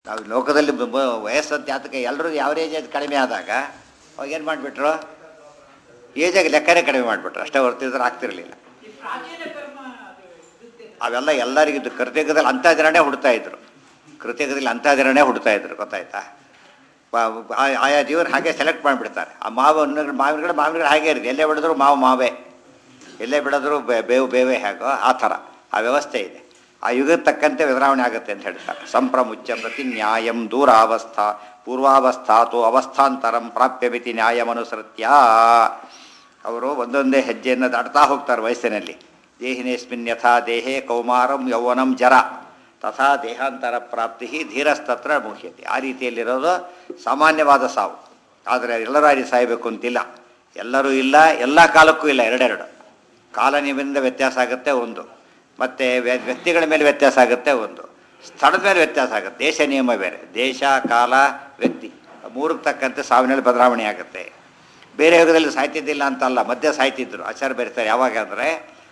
ನಾವು ಲೋಕದಲ್ಲಿ ಬ- ಬ- ವಯಸ್ಸಂತ ಯಾತಕ್ಕೆ ಎಲ್ಲರೂ ಯಾವ ಏಜ್ ಕಡಿಮೆ ಆದಾಗ ಅವಾಗ ಏನು ಮಾಡಿಬಿಟ್ರು ಏಜಾಗಿ ಲೆಕ್ಕನೇ ಕಡಿಮೆ ಮಾಡಿಬಿಟ್ರು ಅಷ್ಟೇ ಹೊರ್ತಿದ್ರೆ ಆಗ್ತಿರಲಿಲ್ಲ ಅವೆಲ್ಲ ಎಲ್ಲರಿಗಿದ್ದು ಕೃತಯುಗದಲ್ಲಿ ಅಂಥ ಜನನೇ ಹುಡ್ತಾ ಇದ್ರು ಕೃತಯುಗದಲ್ಲಿ ಅಂಥ ಜನನೇ ಹುಡ್ತಾ ಇದ್ರು ಗೊತ್ತಾಯ್ತಾ ಬ- ಬ- ಆ- ಆಯಾ ಜೀವನ ಹಾಗೆ ಸೆಲೆಕ್ಟ್ ಮಾಡಿಬಿಡ್ತಾರೆ ಆ ಮಾವು ಹಣ್ಣುಗಳು ಮಾವಿನ ಗಿಡ ಮಾವಿನ ಗಿಡ ಹಾಗೆ ಇರುತ್ತೆ ಎಲ್ಲೇ ಬಿಡಿದ್ರು ಮಾವು ಮಾವೇ ಎಲ್ಲೇ ಬಿಡಿದ್ರು ಬೇ- ಬೇವು ಬೇವೇ ಹೇಗೋ ಆ ಥರ ಆ ವ್ಯವಸ್ಥೆ ಇದೆ ಆ ಯುಗಕ್ಕೆ ತಕ್ಕಂತೆ ಬದಲಾವಣೆ ಆಗುತ್ತೆ ಅಂತ ಹೇಳ್ತಾರೆ ಸಂಪ್ರಮುಚ್ಚ ಪ್ರತಿ ನ್ಯಾಯಂ ದೂರಾವಸ್ಥಾ ಪೂರ್ವಾವಸ್ಥಾತು ಅವಸ್ಥಾಂತರಂ ಪ್ರಾಪ್ಯಮಿತಿ ನ್ಯಾಯಮನುಸೃತ್ಯ ಅವರು ಒಂದೊಂದೇ ಹೆಜ್ಜೆಯನ್ನು ದಾಟ್ತಾ ಹೋಗ್ತಾರೆ ವಯಸ್ಸಿನಲ್ಲಿ ದೇಹಿನೇಸ್ಮಿನ್ ಯಥಾ ದೇಹೇ ಕೌಮಾರಂ ಯೌವನಂ ಜರ ತಥಾ ದೇಹಾಂತರ ಪ್ರಾಪ್ತಿ ಧೀರಸ್ತತ್ರ ಮುಖ್ಯತೆ ಆ ರೀತಿಯಲ್ಲಿರೋದು ಸಾಮಾನ್ಯವಾದ ಸಾವು ಆದರೆ ಎಲ್ಲರೂ ಆ ರೀತಿ ಸಾಯಬೇಕು ಅಂತಿಲ್ಲ ಎಲ್ಲರೂ ಇಲ್ಲ ಎಲ್ಲ ಕಾಲಕ್ಕೂ ಇಲ್ಲ ಎರಡೆರಡು ಕಾಲ ನಿಯಮದಿಂದ ವ್ಯತ್ಯಾಸ ಆಗುತ್ತೆ ಒಂದು ಮತ್ತು ವ್ಯ- ವ್ಯಕ್ತಿಗಳ ಮೇಲೆ ವ್ಯತ್ಯಾಸ ಆಗುತ್ತೆ ಒಂದು ಸ್ಥಳದ ಮೇಲೆ ವ್ಯತ್ಯಾಸ ಆಗುತ್ತೆ ದೇಶ ನಿಯಮ ಬೇರೆ ದೇಶ ಕಾಲ ವ್ಯಕ್ತಿ ಮೂರಕ್ಕೆ ತಕ್ಕಂತೆ ಸಾವಿನಲ್ಲಿ ಬದಲಾವಣೆ ಆಗುತ್ತೆ ಬೇರೆ ಯುಗದಲ್ಲಿ ಸಾಯ್ತಿದ್ದಿಲ್ಲ ಅಂತಲ್ಲ ಮಧ್ಯೆ ಸಾಯ್ತಿದ್ರು ಆಚಾರ ಬೆರೀತಾರೆ ಯಾವಾಗ ಅಂದರೆ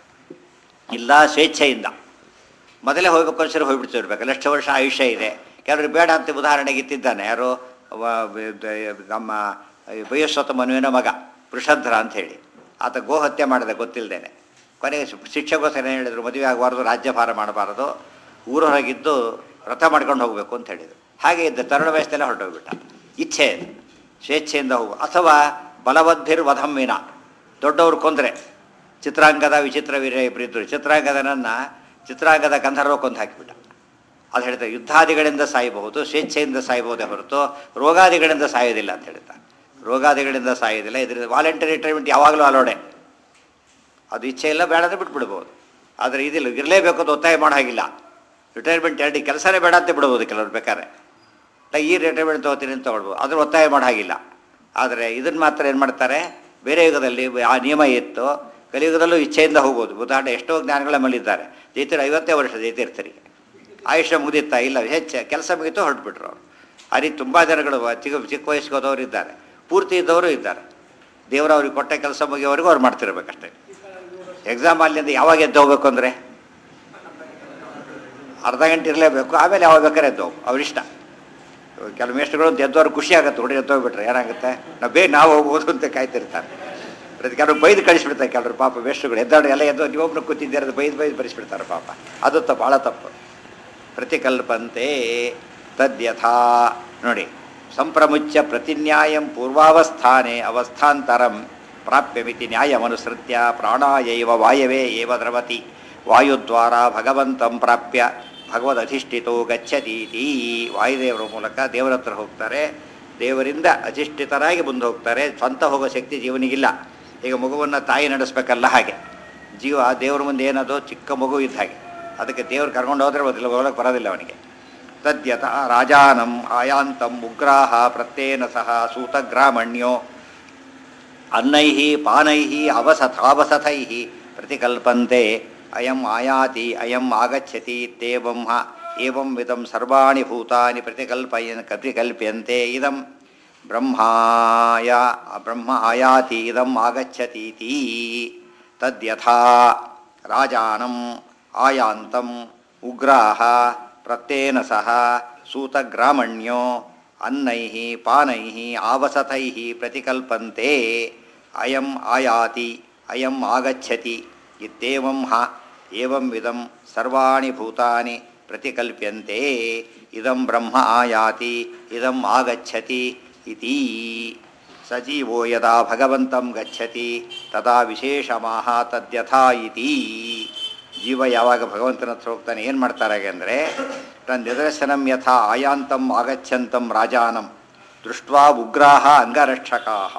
ಇಲ್ಲ ಸ್ವೇಚ್ಛೆಯಿಂದ ಮೊದಲೇ ಹೋಗ್ಬೇಕು ಅನ್ಸರಿ ಹೋಗ್ಬಿಡ್ತಿರ್ಬೇಕು ಲಕ್ಷ ವರ್ಷ ಆಯುಷ್ಯ ಇದೆ ಕೆಲವರು ಬೇಡ ಅಂತ ಉದಾಹರಣೆಗೆ ಇತ್ತಿದ್ದಾನೆ ಯಾರು ವ- ವ- ದ- ನಮ್ಮ ವಯಸ್ವತ ಮನುವಿನ ಮಗ ವೃಷಧ್ರ ಅಂತ ಹೇಳಿ ಆತ ಗೋಹತ್ಯೆ ಮಾಡಿದೆ ಗೊತ್ತಿಲ್ಲದೇನೆ ಕೊನೆಗೆ ಶಿ- ಶಿಕ್ಷೆಗೋಸ್ಕರ ಏನು ಹೇಳಿದ್ರು ಮದುವೆ ಆಗಬಾರ್ದು ರಾಜ್ಯಭಾರ ಮಾಡಬಾರ್ದು ಊರೊಳಗಿದ್ದು ವ್ರತ ಮಾಡ್ಕೊಂಡು ಹೋಗಬೇಕು ಅಂತ ಹೇಳಿದರು ಹಾಗೆ ಇದ್ದ ತರುಣ ವಯಸ್ಸಲ್ಲೇ ಹೊರಟೋಗ್ಬಿಟ್ಟ ಇಚ್ಛೆ ಅದು ಸ್ವೇಚ್ಛೆಯಿಂದ ಹೋಗು ಅಥವಾ ಬಲವದ್ಭಿರ್ ವಧಂವಿನ ದೊಡ್ಡವರು ಕೊಂದರೆ ಚಿತ್ರಾಂಗದ ವಿಚಿತ್ರ ವೀರ್ಯ ಇಬ್ಬರಿದ್ದರು ಚಿತ್ರಾಂಗದನನ್ನು ಚಿತ್ರಾಂಗದ ಗಂಧರ್ವ ಕೊಂದು ಹಾಕಿಬಿಟ್ಟ ಅದು ಹೇಳ್ತಾರೆ ಯುದ್ಧಾದಿಗಳಿಂದ ಸಾಯಬಹುದು ಸ್ವೇಚ್ಛೆಯಿಂದ ಸಾಯಬಹುದೇ ಹೊರತು ರೋಗಾದಿಗಳಿಂದ ಸಾಯೋದಿಲ್ಲ ಅಂತ ಹೇಳ್ತಾರೆ ರೋಗಾದಿಗಳಿಂದ ಸಾಯೋದಿಲ್ಲ ಇದರಿಂದ ವಾಲಂಟರಿ ರಿಟೈರ್ಮೆಂಟ್ ಯಾವಾಗಲೂ ಅಲೋಡೆ ಅದು ಇಚ್ಛೆ ಇಲ್ಲ ಬೇಡಂದ್ರೆ ಬಿಟ್ಬಿಡ್ಬೋದು ಆದರೆ ಇದಿಲ್ಲ ಇರಲೇಬೇಕು ಅಂತ ಒತ್ತಾಯ ಮಾಡೋ ಹಾಗಿಲ್ಲ ರಿಟೈರ್ಮೆಂಟ್ ಎರಡು ಕೆಲಸನೇ ಬೇಡ ಅಂತ ಬಿಡ್ಬೋದು ಕೆಲವ್ರು ಬೇಕಾದ್ರೆ ನಾ ಈ ರಿಟೈರ್ಮೆಂಟ್ ತೊಗೋತೀನಿ ಅಂತ ತೊಗೊಳ್ಬೋದು ಅದ್ರ ಒತ್ತಾಯ ಮಾಡೋ ಹಾಗಿಲ್ಲ ಆದರೆ ಇದನ್ನು ಮಾತ್ರ ಏನು ಮಾಡ್ತಾರೆ ಬೇರೆ ಯುಗದಲ್ಲಿ ಆ ನಿಯಮ ಇತ್ತು ಕಲಿಯುಗದಲ್ಲೂ ಇಚ್ಛೆಯಿಂದ ಹೋಗೋದು ಉದಾಹರಣೆ ಎಷ್ಟೋ ಜ್ಞಾನಿಗಳ ಮಲ್ಲಿದ್ದಾರೆ ಜೈತಿರು ಐವತ್ತೇ ವರ್ಷ ಜೈತೀರ್ಥರಿಗೆ ಆಯುಷ್ಯ ಮುಗಿತಾ ಇಲ್ಲ ಹೆಚ್ಚು ಕೆಲಸ ಮುಗಿತು ಹೊರಟ್ಬಿಟ್ರು ಅವರು ಆ ರೀತಿ ತುಂಬ ಜನಗಳು ಚಿಕ್ಕ ಚಿಕ್ಕ ವಯಸ್ಸಿಗೆ ಹೋದವರು ಇದ್ದಾರೆ ಪೂರ್ತಿ ಇದ್ದವರು ಇದ್ದಾರೆ ದೇವರು ಅವ್ರಿಗೆ ಕೊಟ್ಟ ಕೆಲಸ ಮುಗಿಯೋವರೆಗೂ ಅವ್ರು ಮಾಡ್ತಿರ್ಬೇಕಷ್ಟೇ ಎಕ್ಸಾಮ್ ಅಲ್ಲಿಂದ ಯಾವಾಗ ಎದ್ದು ಹೋಗ್ಬೇಕು ಅಂದರೆ ಅರ್ಧ ಗಂಟೆ ಇರಲೇಬೇಕು ಆಮೇಲೆ ಯಾವಾಗ ಬೇಕಾದ್ರೆ ಎದ್ದು ಹೋಗು ಅವ್ರಿಷ್ಟ ಕೆಲವು ಮೇಷ್ಟ್ರುಗಳು ಅಂತ ಎದ್ದವ್ರು ಖುಷಿ ಆಗುತ್ತೆ ಹುಡುಗಿ ಎದ್ದು ಹೋಗ್ಬಿಟ್ರೆ ಏನಾಗುತ್ತೆ ನಾವು ಬೇಗ ನಾವು ಹೋಗ್ಬೋದು ಅಂತ ಕಾಯ್ತಿರ್ತಾರೆ ಪ್ರತಿ ಕೆಲವರು ಬೈದು ಕಳಿಸ್ಬಿಡ್ತಾರೆ ಕೆಲವರು ಪಾಪ ಮೇಷ್ಟ್ರುಗಳು ಎದ್ದಾಡು ಎಲ್ಲ ಎದ್ದು ನೀವೊಬ್ಬರು ಕೂತಿದ್ದೀರ ಬೈದು ಬೈದು ಬರಿಸ್ಬಿಡ್ತಾರೆ ಪಾಪ ಅದು ತಪ್ಪು ಭಾಳ ತಪ್ಪು ಪ್ರತಿಕಲ್ಪಂತೆ ತದ್ಯಥಾ ನೋಡಿ ಸಂಪ್ರಮುಚ್ಯ ಪ್ರತಿನ್ಯಾಯಂ ಪೂರ್ವಾವಸ್ಥಾನೆ ಅವಸ್ಥಾಂತರಂ ಪ್ರಾಪ್ಯಮಿತಿ ನ್ಯಾಯಮನುಸೃತ್ಯ ಪ್ರಾಣಾಯೈವ ವಾಯವೇ ಏವ ದ್ರವತಿ ವಾಯುದ್ವಾರ ಭಗವಂತಂ ಪ್ರಾಪ್ಯ ಭಗವದಧಿಷ್ಠಿತೋ ಗಚ್ಚತೀತಿ ವಾಯುದೇವರ ಮೂಲಕ ದೇವರ ಹತ್ರ ಹೋಗ್ತಾರೆ ದೇವರಿಂದ ಅಧಿಷ್ಠಿತರಾಗಿ ಮುಂದೆ ಹೋಗ್ತಾರೆ ಸ್ವಂತ ಹೋಗೋ ಶಕ್ತಿ ಜೀವನಿಗಿಲ್ಲ ಈಗ ಮಗುವನ್ನು ತಾಯಿ ನಡೆಸ್ಬೇಕಲ್ಲ ಹಾಗೆ ಜೀವ ದೇವ್ರ ಮುಂದೆ ಏನದು ಚಿಕ್ಕ ಮಗು ಇದ್ದ ಹಾಗೆ ಅದಕ್ಕೆ ದೇವ್ರು ಕರ್ಕೊಂಡು ಹೋದ್ರೆ ಬದಿಲ್ಲ ಹೋಗಕ್ಕೆ ಬರೋದಿಲ್ಲ ಅವನಿಗೆ ತದ್ಯತ ರಾಜಾನಂ ಆಯಾಂತಂ ಉಗ್ರಾಹ ಪ್ರತ್ಯೇನ ಸಹ ಸೂತಗ್ರಾಮಣ್ಯೋ ಅನ್ನೈ ಪಾನೈ ಅವಸಥಾವಸಥೈ ಪ್ರತಿಕಲ್ಪಂತೆ ಅಯಂ ಆಯಾತಿ ಅಯಂ ಆಗಚ್ಚತಿ ಇತ್ಯೇವಂ ಹ ಏವಂ ವಿಧಂ ಸರ್ವಾಣಿ ಭೂತಾನಿ ಪ್ರತಿಕಲ್ಪಯನ್ ಪ್ರತಿಕಲ್ಪ್ಯಂತೆ ಇದಂ ಬ್ರಹ್ಮಾಯ ಬ್ರಹ್ಮ ಆಯಾತಿ ಇದಂ ಆಗಚ್ಚತೀತಿ ತದ್ಯಥಾ ರಾಜಾನಂ ಆಯಾಂತಂ ಉಗ್ರಾಹ ಪ್ರತ್ಯೇನ ಸಹ ಸೂತಗ್ರಾಮಣ್ಯೋ ಅನ್ನೈ ಪಾನೈ ಆವಸಥೈ ಪ್ರತಿಕಲ್ಪಂತೆ ಅಯಂ ಆಯಾತಿ ಅಯಂ ಆಗಚ್ಚತಿ ಇತ್ಯೇವಂ ಹ ಏವಂ ವಿಧಂ ಸರ್ವಾಣಿ ಭೂತಾನಿ ಪ್ರತಿಕಲ್ಪ್ಯಂತೆ ಇದಂ ಬ್ರಹ್ಮ ಆಯಾತಿ ಇದಂ ಆಗಚ್ಚತಿ ಇತಿ ಸಜೀವೋ ಯದಾ ಭಗವಂತಂ ಗಚ್ಚತಿ ತದಾ ವಿಶೇಷಮಾಹ ತದ್ಯಥಾ ಇತಿ ಜೀವ ಯಾವಾಗ ಭಗವಂತನ ಹತ್ರ ಹೋಗ್ತಾನೆ ಏನು ಮಾಡ್ತಾರೆ ಅಂದರೆ ತನ್ನ ನಿದರ್ಶನಂ ಯಥಾ ಆಯಾಂತಂ ಆಗಚ್ಚಂತಂ ರಾಜಾನಂ ದೃಷ್ಟ್ವಾ ಉಗ್ರಾಹ ಅಂಗರಕ್ಷಕಾಹ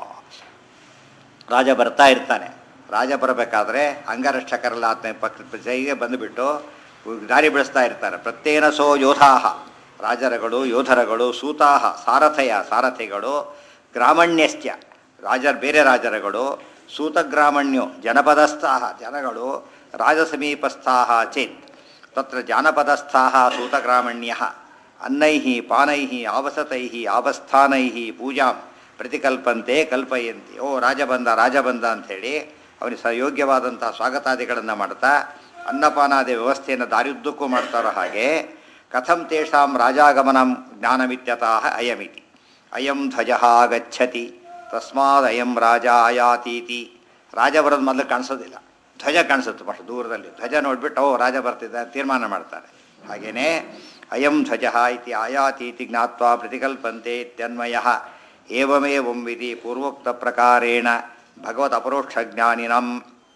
ರಾಜ ಬರ್ತಾ ಇರ್ತಾನೆ ರಾಜ ಬರಬೇಕಾದ್ರೆ ಅಂಗರಕ್ಷಕರೆಲ್ಲ ಆತನ ಪಕ್ಕ ಜೈಗೆ ಬಂದುಬಿಟ್ಟು ದಾರಿ ಬಿಡಿಸ್ತಾ ಇರ್ತಾರೆ ಪ್ರತ್ಯೇನ ಸೋ ಯೋಧಾಹ ರಾಜರುಗಳು ಯೋಧರಗಳು ಸೂತಾಹ ಸಾರಥಯ ಸಾರಥಿಗಳು ಗ್ರಾಮಣ್ಯಸ್ತ್ಯ ರಾಜರ್ ಬೇರೆ ರಾಜರುಗಳು ಸೂತಗ್ರಾಮಣ್ಯೋ ಜನಪದಸ್ಥಾಹ ಜನಗಳು ರಾಜಸಮೀಪಸ್ಥಾಹ ಚೇತ್ ತತ್ರ ಜಾನಪದಸ್ಥಾಹ ಸೂತಗ್ರಾಮಣ್ಯ ಅನ್ನೈ ಪಾನೈ ಆವಸತೈ ಆವಸ್ಥಾನೈ ಪೂಜಾಂ ಪ್ರತಿಕಲ್ಪಂತೆ ಕಲ್ಪಯಂತಿ ಓ ರಾಜ ಬಂದ ರಾಜ ಬಂದ ಅಂಥೇಳಿ ಅವನಿಗೆ ಸ ಯೋಗ್ಯವಾದಂಥ ಸ್ವಾಗತಾದಿಗಳನ್ನು ಮಾಡ್ತಾ ಅನ್ನಪಾನಾದಿ ವ್ಯವಸ್ಥೆಯನ್ನು ದಾರಿಯುದ್ದಕ್ಕೂ ಮಾಡ್ತಾರೋ ಹಾಗೆ ಕಥಂ ತೇಷಾಂ ರಾಜಾಗಮನಂ ಜ್ಞಾನಮಿತ್ಯತಃ ಅಯಮಿತಿ ಅಯಂ ಧ್ವಜ ಗಚ್ಚತಿ ತಸ್ಮಾದಯಂ ರಾಜ ಆಯಾತೀತಿ ರಾಜ ಬರೋದು ಮೊದಲು ಕಾಣಿಸೋದಿಲ್ಲ ಧ್ವಜ ಕಾಣಿಸುತ್ತೆ ಅಷ್ಟು ದೂರದಲ್ಲಿ ಧ್ವಜ ನೋಡಿಬಿಟ್ಟು ಓ ರಾಜ ಬರ್ತಿದ್ದಾರೆ ತೀರ್ಮಾನ ಮಾಡ್ತಾರೆ ಹಾಗೆಯೇ ಅಯಂ ಧ್ವಜ ಇತಿ ಆಯಾತೀತಿ ಜ್ಞಾತ್ವಾ ಪ್ರತಿಕಲ್ಪಂತೆ ಇತ್ಯನ್ವಯ ಏವಮೇವಂ ವಿಧಿ ಪೂರ್ವೋಕ್ತ ಪ್ರಕಾರೇಣ ಭಗವತ್ ಅಪರೋಕ್ಷ ಜ್ಞಾನಿನಂ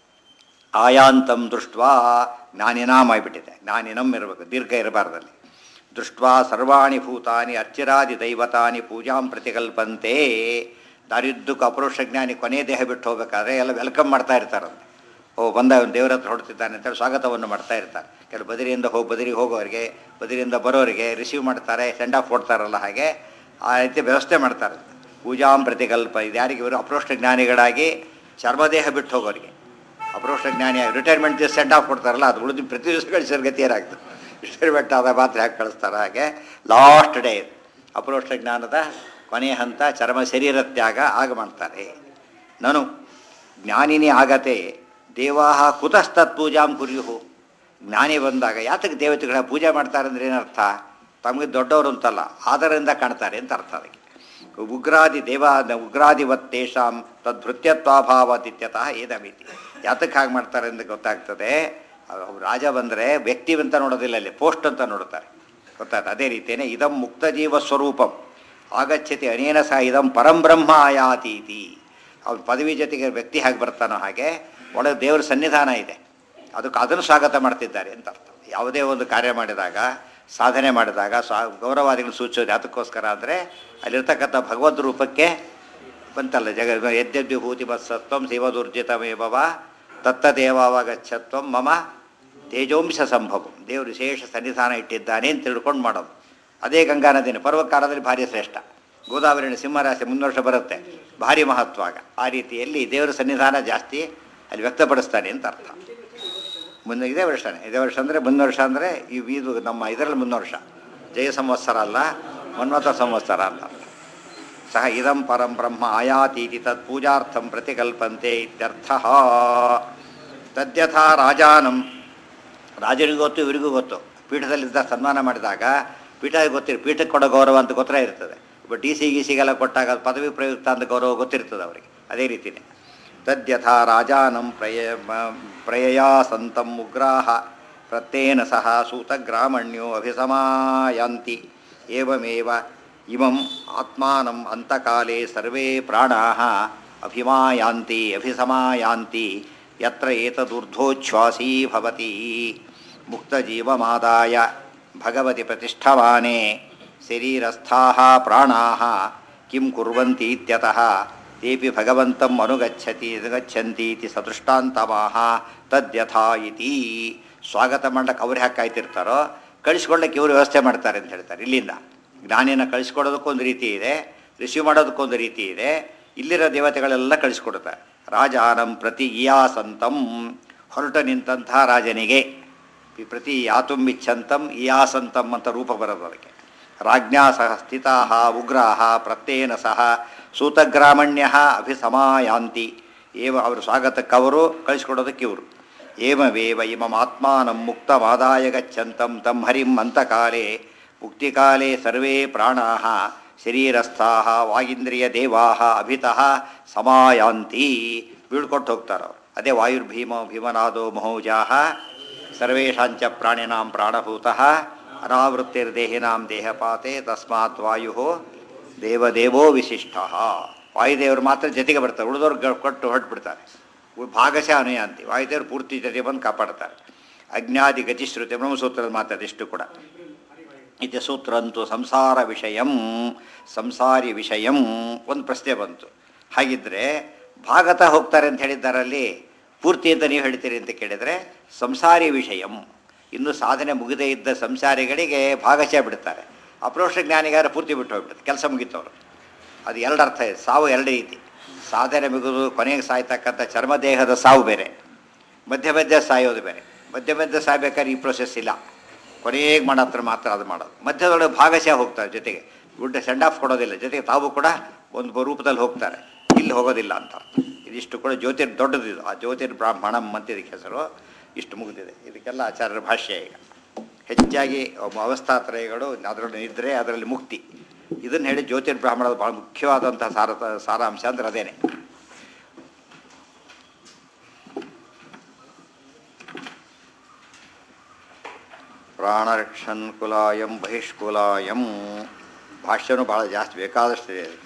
ಆಯಾಂತಂ ದೃಷ್ಟ್ವಾ ಜ್ಞಾನಿನಾಂ ಆಗಿಬಿಟ್ಟಿದೆ ಜ್ಞಾನಿನಂ ಇರಬೇಕು ದೀರ್ಘ ಇರಬಾರ್ದಲ್ಲಿ ದೃಷ್ಟ್ವಾ ಸರ್ವಾಣಿ ಭೂತಾನಿ ಅರ್ಚಿರಾದಿ ದೈವತಾನಿ ಪೂಜಾಂ ಪ್ರತಿಕಲ್ಪಂತೆ ದಾರಿದ್ದಕ್ಕೆ ಅಪರೋಕ್ಷ ಜ್ಞಾನಿ ಕೊನೆ ದೇಹ ಬಿಟ್ಟು ಹೋಗ್ಬೇಕಾದ್ರೆ ಎಲ್ಲ ವೆಲ್ಕಮ್ ಮಾಡ್ತಾ ಇರ್ತಾರಂತೆ ಓ ಬಂದ ಅವ್ನು ದೇವರ ಹತ್ರ ಹೊಡ್ತಿದ್ದಾನೆ ಅಂತೇಳಿ ಸ್ವಾಗತವನ್ನು ಮಾಡ್ತಾ ಇರ್ತಾರೆ ಕೆಲವು ಬದರಿಯಿಂದ ಹೋಗಿ ಬದರಿಗೆ ಹೋಗೋರಿಗೆ ಬದರಿಯಿಂದ ಬರೋರಿಗೆ ರಿಸೀವ್ ಮಾಡ್ತಾರೆ ಸೆಂಡ್ ಆಫ್ ಕೊಡ್ತಾರಲ್ಲ ಹಾಗೆ ಆ ರೀತಿ ವ್ಯವಸ್ಥೆ ಮಾಡ್ತಾರೆ ಪೂಜಾಂ ಪ್ರತಿಕಲ್ಪ ಇದು ಯಾರಿಗೆ ಇವರು ಅಪರೋಕ್ಷ ಜ್ಞಾನಿಗಳಾಗಿ ಚರ್ಮದೇಹ ಬಿಟ್ಟು ಹೋಗೋರಿಗೆ ಅಪರೋಕ್ಷ ಜ್ಞಾನಿ ರಿಟೈರ್ಮೆಂಟ್ ಸೆಂಡ್ ಆಫ್ ಕೊಡ್ತಾರಲ್ಲ ಅದು ಉಳಿದು ಪ್ರತಿ ದಿವಸ ಕಳಿಸಿದ ಗತಿ ಏನಾಗ್ತದೆ ರಿಟೈರ್ಮೆಂಟ್ ಆದ ಮಾತ್ರ ಯಾಕೆ ಕಳಿಸ್ತಾರೆ ಹಾಗೆ ಲಾಸ್ಟ್ ಡೇ ಇದು ಅಪರೋಕ್ಷ ಜ್ಞಾನದ ಕೊನೆಯ ಹಂತ ಚರ್ಮ ಶರೀರ ತ್ಯಾಗ ಆಗ ಮಾಡ್ತಾರೆ ನಾನು ಜ್ಞಾನಿನಿ ಆಗತೆ ದೇವಾ ಕುತಸ್ತತ್ ಪೂಜಾಂ ಕುರ್ಯುಹು ಜ್ಞಾನಿ ಬಂದಾಗ ಯಾತಕ್ಕೆ ದೇವತೆಗಳ ಪೂಜೆ ಮಾಡ್ತಾರೆ ಅಂದ್ರೆ ಏನರ್ಥ ತಮಗೆ ದೊಡ್ಡವರು ಅಂತಲ್ಲ ಆದರಿಂದ ಕಾಣ್ತಾರೆ ಅಂತ ಅರ್ಥ ಅದಕ್ಕೆ ಉಗ್ರಾದಿ ದೇವ ಉಗ್ರಾದಿವತ್ ತೇಷಾಂ ತದ್ಭೃತ್ಯತ್ವಾಭಾವದಿತ್ಯತಃ ಏದಮಿತಿ ಯಾತಕ್ಕೆ ಹಾಗೆ ಮಾಡ್ತಾರೆ ಅಂತ ಗೊತ್ತಾಗ್ತದೆ ಅವ್ರು ರಾಜ ಬಂದರೆ ವ್ಯಕ್ತಿ ಅಂತ ನೋಡೋದಿಲ್ಲ ಅಲ್ಲಿ ಪೋಸ್ಟ್ ಅಂತ ನೋಡ್ತಾರೆ ಗೊತ್ತಾಯ್ತು ಅದೇ ರೀತಿಯೇ ಇದಂ ಮುಕ್ತ ಜೀವ ಸ್ವರೂಪಂ ಆಗಚ್ಚತಿ ಅನೇನ ಸಹ ಇದಂ ಪರಂಬ್ರಹ್ಮ ಆಯಾತೀತಿ ಅವ್ನ ಪದವಿ ಜೊತೆಗೆ ವ್ಯಕ್ತಿ ಹೇಗೆ ಬರ್ತಾನೋ ಹಾಗೆ ಒಳಗೆ ದೇವರ ಸನ್ನಿಧಾನ ಇದೆ ಅದಕ್ಕೆ ಅದನ್ನು ಸ್ವಾಗತ ಮಾಡ್ತಿದ್ದಾರೆ ಅಂತ ಅರ್ಥ ಯಾವುದೇ ಒಂದು ಕಾರ್ಯ ಮಾಡಿದಾಗ ಸಾಧನೆ ಮಾಡಿದಾಗ ಸ್ವಾ ಗೌರವಾದಿಗಳು ಸೂಚಿಸೋದು ಯಾತಕ್ಕೋಸ್ಕರ ಅಂದರೆ ಅಲ್ಲಿರ್ತಕ್ಕಂಥ ಭಗವದ್ ರೂಪಕ್ಕೆ ಬಂತಲ್ಲ ಜಗ ಯದ್ಯದ್ವಿಭೂತಿ ಬತ್ಸತ್ವಂ ಶಿವದುರ್ಜಿತಮೇವ ತತ್ತದೇವಾವಗಚ್ಚತ್ವಂ ಮಮ ತೇಜೋಂಶ ಸಂಭವಂ ದೇವರು ವಿಶೇಷ ಸನ್ನಿಧಾನ ಇಟ್ಟಿದ್ದಾನೆ ಅಂತ ತಿಳ್ಕೊಂಡು ಮಾಡೋದು ಅದೇ ಗಂಗಾ ನದಿನ ಪರ್ವಕಾಲದಲ್ಲಿ ಭಾರಿ ಶ್ರೇಷ್ಠ ಗೋದಾವರಿನ ಸಿಂಹರಾಶಿ ಮುಂದಿನ ವರ್ಷ ಬರುತ್ತೆ ಭಾರಿ ಮಹತ್ವ ಆಗ ಆ ರೀತಿಯಲ್ಲಿ ದೇವರ ಸನ್ನಿಧಾನ ಜಾಸ್ತಿ ಅಲ್ಲಿ ವ್ಯಕ್ತಪಡಿಸ್ತಾನೆ ಅಂತ ಅರ್ಥ ಮುಂದೆ ಇದೇ ವರ್ಷನೇ ಇದೇ ವರ್ಷ ಅಂದರೆ ಮುಂದಿನ ವರ್ಷ ಅಂದರೆ ಈ ಇದು ನಮ್ಮ ಇದರಲ್ಲಿ ಮುಂದಿನ ವರ್ಷ ಜಯ ಸಂವತ್ಸರ ಅಲ್ಲ ಮನ್ವತ ಸಂವತ್ಸರ ಅಲ್ಲ ಸಹ ಇದಂ ಪರಂ ಬ್ರಹ್ಮ ಆಯಾತೀತಿ ತತ್ ಪೂಜಾರ್ಥಂ ಪ್ರತಿಕಲ್ಪಂತೆ ಇತ್ಯರ್ಥ ತದ್ಯಥಾ ರಾಜಾನಂ ರಾಜರಿಗೂ ಗೊತ್ತು ಇವರಿಗೂ ಗೊತ್ತು ಪೀಠದಲ್ಲಿದ್ದ ಸನ್ಮಾನ ಮಾಡಿದಾಗ ಪೀಠ ಗೊತ್ತಿರು ಪೀಠಕ್ಕೆ ಕೊಡೋ ಗೌರವ ಅಂತ ಗೊತ್ತರ ಇರ್ತದೆ ಬಟ್ ಡಿ ಸಿ ಗಿ ಸಿಗೆಲ್ಲ ಕೊಟ್ಟಾಗ ಅದು ಪದವಿ ಪ್ರಯುಕ್ತ ಅಂತ ಗೌರವ ಗೊತ್ತಿರ್ತದೆ ಅವರಿಗೆ ಅದೇ ರೀತಿಯೇ ತದ್ಯಥಾ ರಾಜಾನಂ ಪ್ರಯ ಮ- ಪ್ರಯಯಾ ಸಂತಂ ಉಗ್ರಾಹ ಪ್ರತ್ಯೇನ ಸಹ ಸೂತಗ್ರಾಮಣ್ಯೋ ಅಭಿಸಮಾಯಾಂತಿ ಏವಮೇವ ಇಮಂ ಆತ್ಮಾನಂ ಅಂತಕಾಲೇ ಸರ್ವೇ ಪ್ರಾಣಾಃ ಅಭಿಮಾಯಾಂತಿ ಅಭಿಸಮಾಯಾಂತಿ ಯತ್ರ ಏತದುರ್ಧ್ವೋಚ್ಛ್ವಾಸೀ ಭವತಿ ಮುಕ್ತಜೀವಮಾದಾಯ ಭಗವತಿ ಪ್ರತಿಷ್ಠಮಾನೆ ಶರೀರಸ್ಥಾಃ ಪ್ರಾಣಾಃ ಕಿಂ ಕುರ್ವಂತಿ ಇತ್ಯತಃ ತೇಪಿ ಭಗವಂತಂ ಅನುಗಚ್ಚತಿ ಅನುಗಚ್ಚಂತಿ ಇತಿ ಸದೃಷ್ಟಾಂತಮಾಹ ತದ್ಯಥಾ ಇತಿ ಸ್ವಾಗತ ಮಾಡಕ್ಕೆ ಅವ್ರು ಯಾಕೆ ಕಾಯ್ತಿರ್ತಾರೋ ಕಳಿಸ್ಕೊಳ್ಳಕ್ಕೆ ಇವರು ವ್ಯವಸ್ಥೆ ಮಾಡ್ತಾರೆ ಅಂತ ಹೇಳ್ತಾರೆ ಇಲ್ಲಿಂದ ಜ್ಞಾನಿನ ಕಳಿಸ್ಕೊಡೋದಕ್ಕೊಂದು ರೀತಿ ಇದೆ ರಿಸೀವ್ ಮಾಡೋದಕ್ಕೊಂದು ರೀತಿ ಇದೆ ಇಲ್ಲಿರೋ ದೇವತೆಗಳೆಲ್ಲ ಕಳಿಸ್ಕೊಡ್ತಾರೆ ರಾಜಾನಂ ಪ್ರತಿ ಇಯಾಸಂತಂ ಹೊರಟ ನಿಂತಹ ರಾಜನಿಗೆ ಈ ಪ್ರತಿ ಯಾತುಂ ಇಚ್ಛಂತಂ ಇಯಾಸಂತಂ ಅಂತ ರೂಪ ಬರೋದು ಅದಕ್ಕೆ ರಾಜ್ಞಾ ಸಹ ಸ್ಥಿತಾ ಉಗ್ರಾಹ ಪ್ರತ್ಯೇನ ಸಹ ಸೂತಗ್ರಾಮಣ್ಯ ಅಭಿಸಮಾಯಾಂತಿ ಏವ ಅವರು ಸ್ವಾಗತಕ್ಕೆ ಅವರು ಕಳಿಸ್ಕೊಡೋದಕ್ಕೆ ಇವರು ಏಮವೇವ ಇಮಂ ಆತ್ಮಾನಂ ಮುಕ್ತವಾದಾಯ ಗಚ್ಚಂತಂ ತಂ ಹರಿಂ ಅಂತಕಾಲೇ ಮುಕ್ತಿಕಾಲೇ ಸರ್ವೇ ಪ್ರಾಣಾಃ ಶರೀರಸ್ಥಾಃ ವಾಗೀಂದ್ರಿಯ ದೇವಾಃ ಅಭಿತಃ ಸಮಾಯಾಂತಿ ಬೀಳ್ಕೊಟ್ಟು ಹೋಗ್ತಾರೆ ಅವರು ಅದೇ ವಾಯುರ್ಭೀಮ ಭೀಮನಾದೋ ಮಹೋಜಾಹ ಸರ್ವೇಷಾಂಚ ಪ್ರಾಣಿನಾಂ ಪ್ರಾಣಭೂತಃ ಅನಾವೃತ್ತಿರ್ದೇಹಿನಾಂ ದೇಹಪಾತೆ ತಸ್ಮಾತ್ ವಾಯು ದೇವದೇವೋ ವಿಶಿಷ್ಟ ವಾಯುದೇವರು ಮಾತ್ರ ಜೊತೆಗೆ ಬರ್ತಾರೆ ಉಳಿದವ್ರು ಕೊಟ್ಟು ಹೊರಟ್ಬಿಡ್ತಾರೆ ಉಳ್- ಭಾಗಶಃ ಅನುಯಾಂತಿ ವಾಯುದೇವರು ಪೂರ್ತಿ ಜೊತೆ ಬಂದು ಕಾಪಾಡ್ತಾರೆ ಅಜ್ಞಾದಿ ಗತಿಶ್ರುತಿ ಬ್ರಹ್ಮಸೂತ್ರದ ಮಾತದಿಷ್ಟು ಕೂಡ ಇದು ಸೂತ್ರ ಅಂತೂ ಸಂಸಾರ ವಿಷಯಂ ಸಂಸಾರಿ ವಿಷಯಂ ಒಂದು ಪ್ರಶ್ನೆ ಬಂತು ಹಾಗಿದ್ರೆ ಭಾಗತ ಹೋಗ್ತಾರೆ ಅಂತ ಹೇಳಿದ್ದಾರಲ್ಲಿ ಪೂರ್ತಿ ಅಂತ ನೀವು ಹೇಳ್ತೀರಿ ಅಂತ ಕೇಳಿದರೆ ಸಂಸಾರಿ ವಿಷಯಂ ಇನ್ನು ಸಾಧನೆ ಮುಗಿದೇ ಇದ್ದ ಸಂಸಾರಿಗಳಿಗೆ ಭಾಗಶಃ ಬಿಡ್ತಾರೆ ಅಪ್ರೋಷ ಜ್ಞಾನಿಗಾರ ಪೂರ್ತಿ ಬಿಟ್ಟು ಹೋಗ್ಬಿಡುತ್ತೆ ಕೆಲಸ ಮುಗಿತವರು ಅದು ಎರಡು ಅರ್ಥ ಇದೆ ಸಾವು ಎರಡು ರೀತಿ ಸಾಧನೆ ಮುಗಿದು ಕೊನೆಗೆ ಸಾಯ್ತಕ್ಕಂಥ ಚರ್ಮದೇಹದ ಸಾವು ಬೇರೆ ಮಧ್ಯ ಮಧ್ಯ ಸಾಯೋದು ಬೇರೆ ಮಧ್ಯ ಮಧ್ಯ ಸಾಯ್ಬೇಕಾದ್ರೆ ಈ ಪ್ರೊಸೆಸ್ ಇಲ್ಲ ಕೊನೆಗೆ ಮಾಡತ್ರ ಮಾತ್ರ ಅದು ಮಾಡೋದು ಮಧ್ಯದೊಳಗೆ ಭಾಗಶಃ ಹೋಗ್ತಾರೆ ಜೊತೆಗೆ ಗುಡ್ಡ ಸೆಂಡ್ ಆಫ್ ಕೊಡೋದಿಲ್ಲ ಜೊತೆಗೆ ತಾವು ಕೂಡ ಒಂದು ರೂಪದಲ್ಲಿ ಹೋಗ್ತಾರೆ ಇಲ್ಲಿ ಹೋಗೋದಿಲ್ಲ ಅಂತ ಅರ್ಥ. ಇದಿಷ್ಟು ಕೂಡ ಜ್ಯೋತಿರ್ ದೊಡ್ಡದಿದು ಆ ಜ್ಯೋತಿರ್ ಬ್ರಾಹ್ಮಣಂ ಅಂತ ಇದಕ್ಕೆ ಹೆಸರು ಇಷ್ಟು ಮುಗಿದಿದೆ ಇದಕ್ಕೆಲ್ಲ ಆಚಾರ್ಯರ ಭಾಷ್ಯ ಈಗ ಹೆಚ್ಚಾಗಿ ಅವಸ್ಥಾತ್ರಯಗಳು ಅದರಲ್ಲಿ ನಿದ್ರೆ ಅದರಲ್ಲಿ ಮುಕ್ತಿ ಇದನ್ನು ಹೇಳಿ ಜ್ಯೋತಿರ್ಬ್ರಾಹ್ಮಣದ ಭಾಳ ಮುಖ್ಯವಾದಂಥ ಸಾರ ಸಾರಾಂಶ ಅಂದ್ರೆ ಅದೇನೆ ಪ್ರಾಣರಕ್ಷನ್ ಕುಲಾಯಂ ಬಹಿಷ್ಕುಲಾಯಂ ಭಾಷ್ಯನೂ ಭಾಳ ಜಾಸ್ತಿ ಬೇಕಾದಷ್ಟಿದೆ ಅದಕ್ಕೆ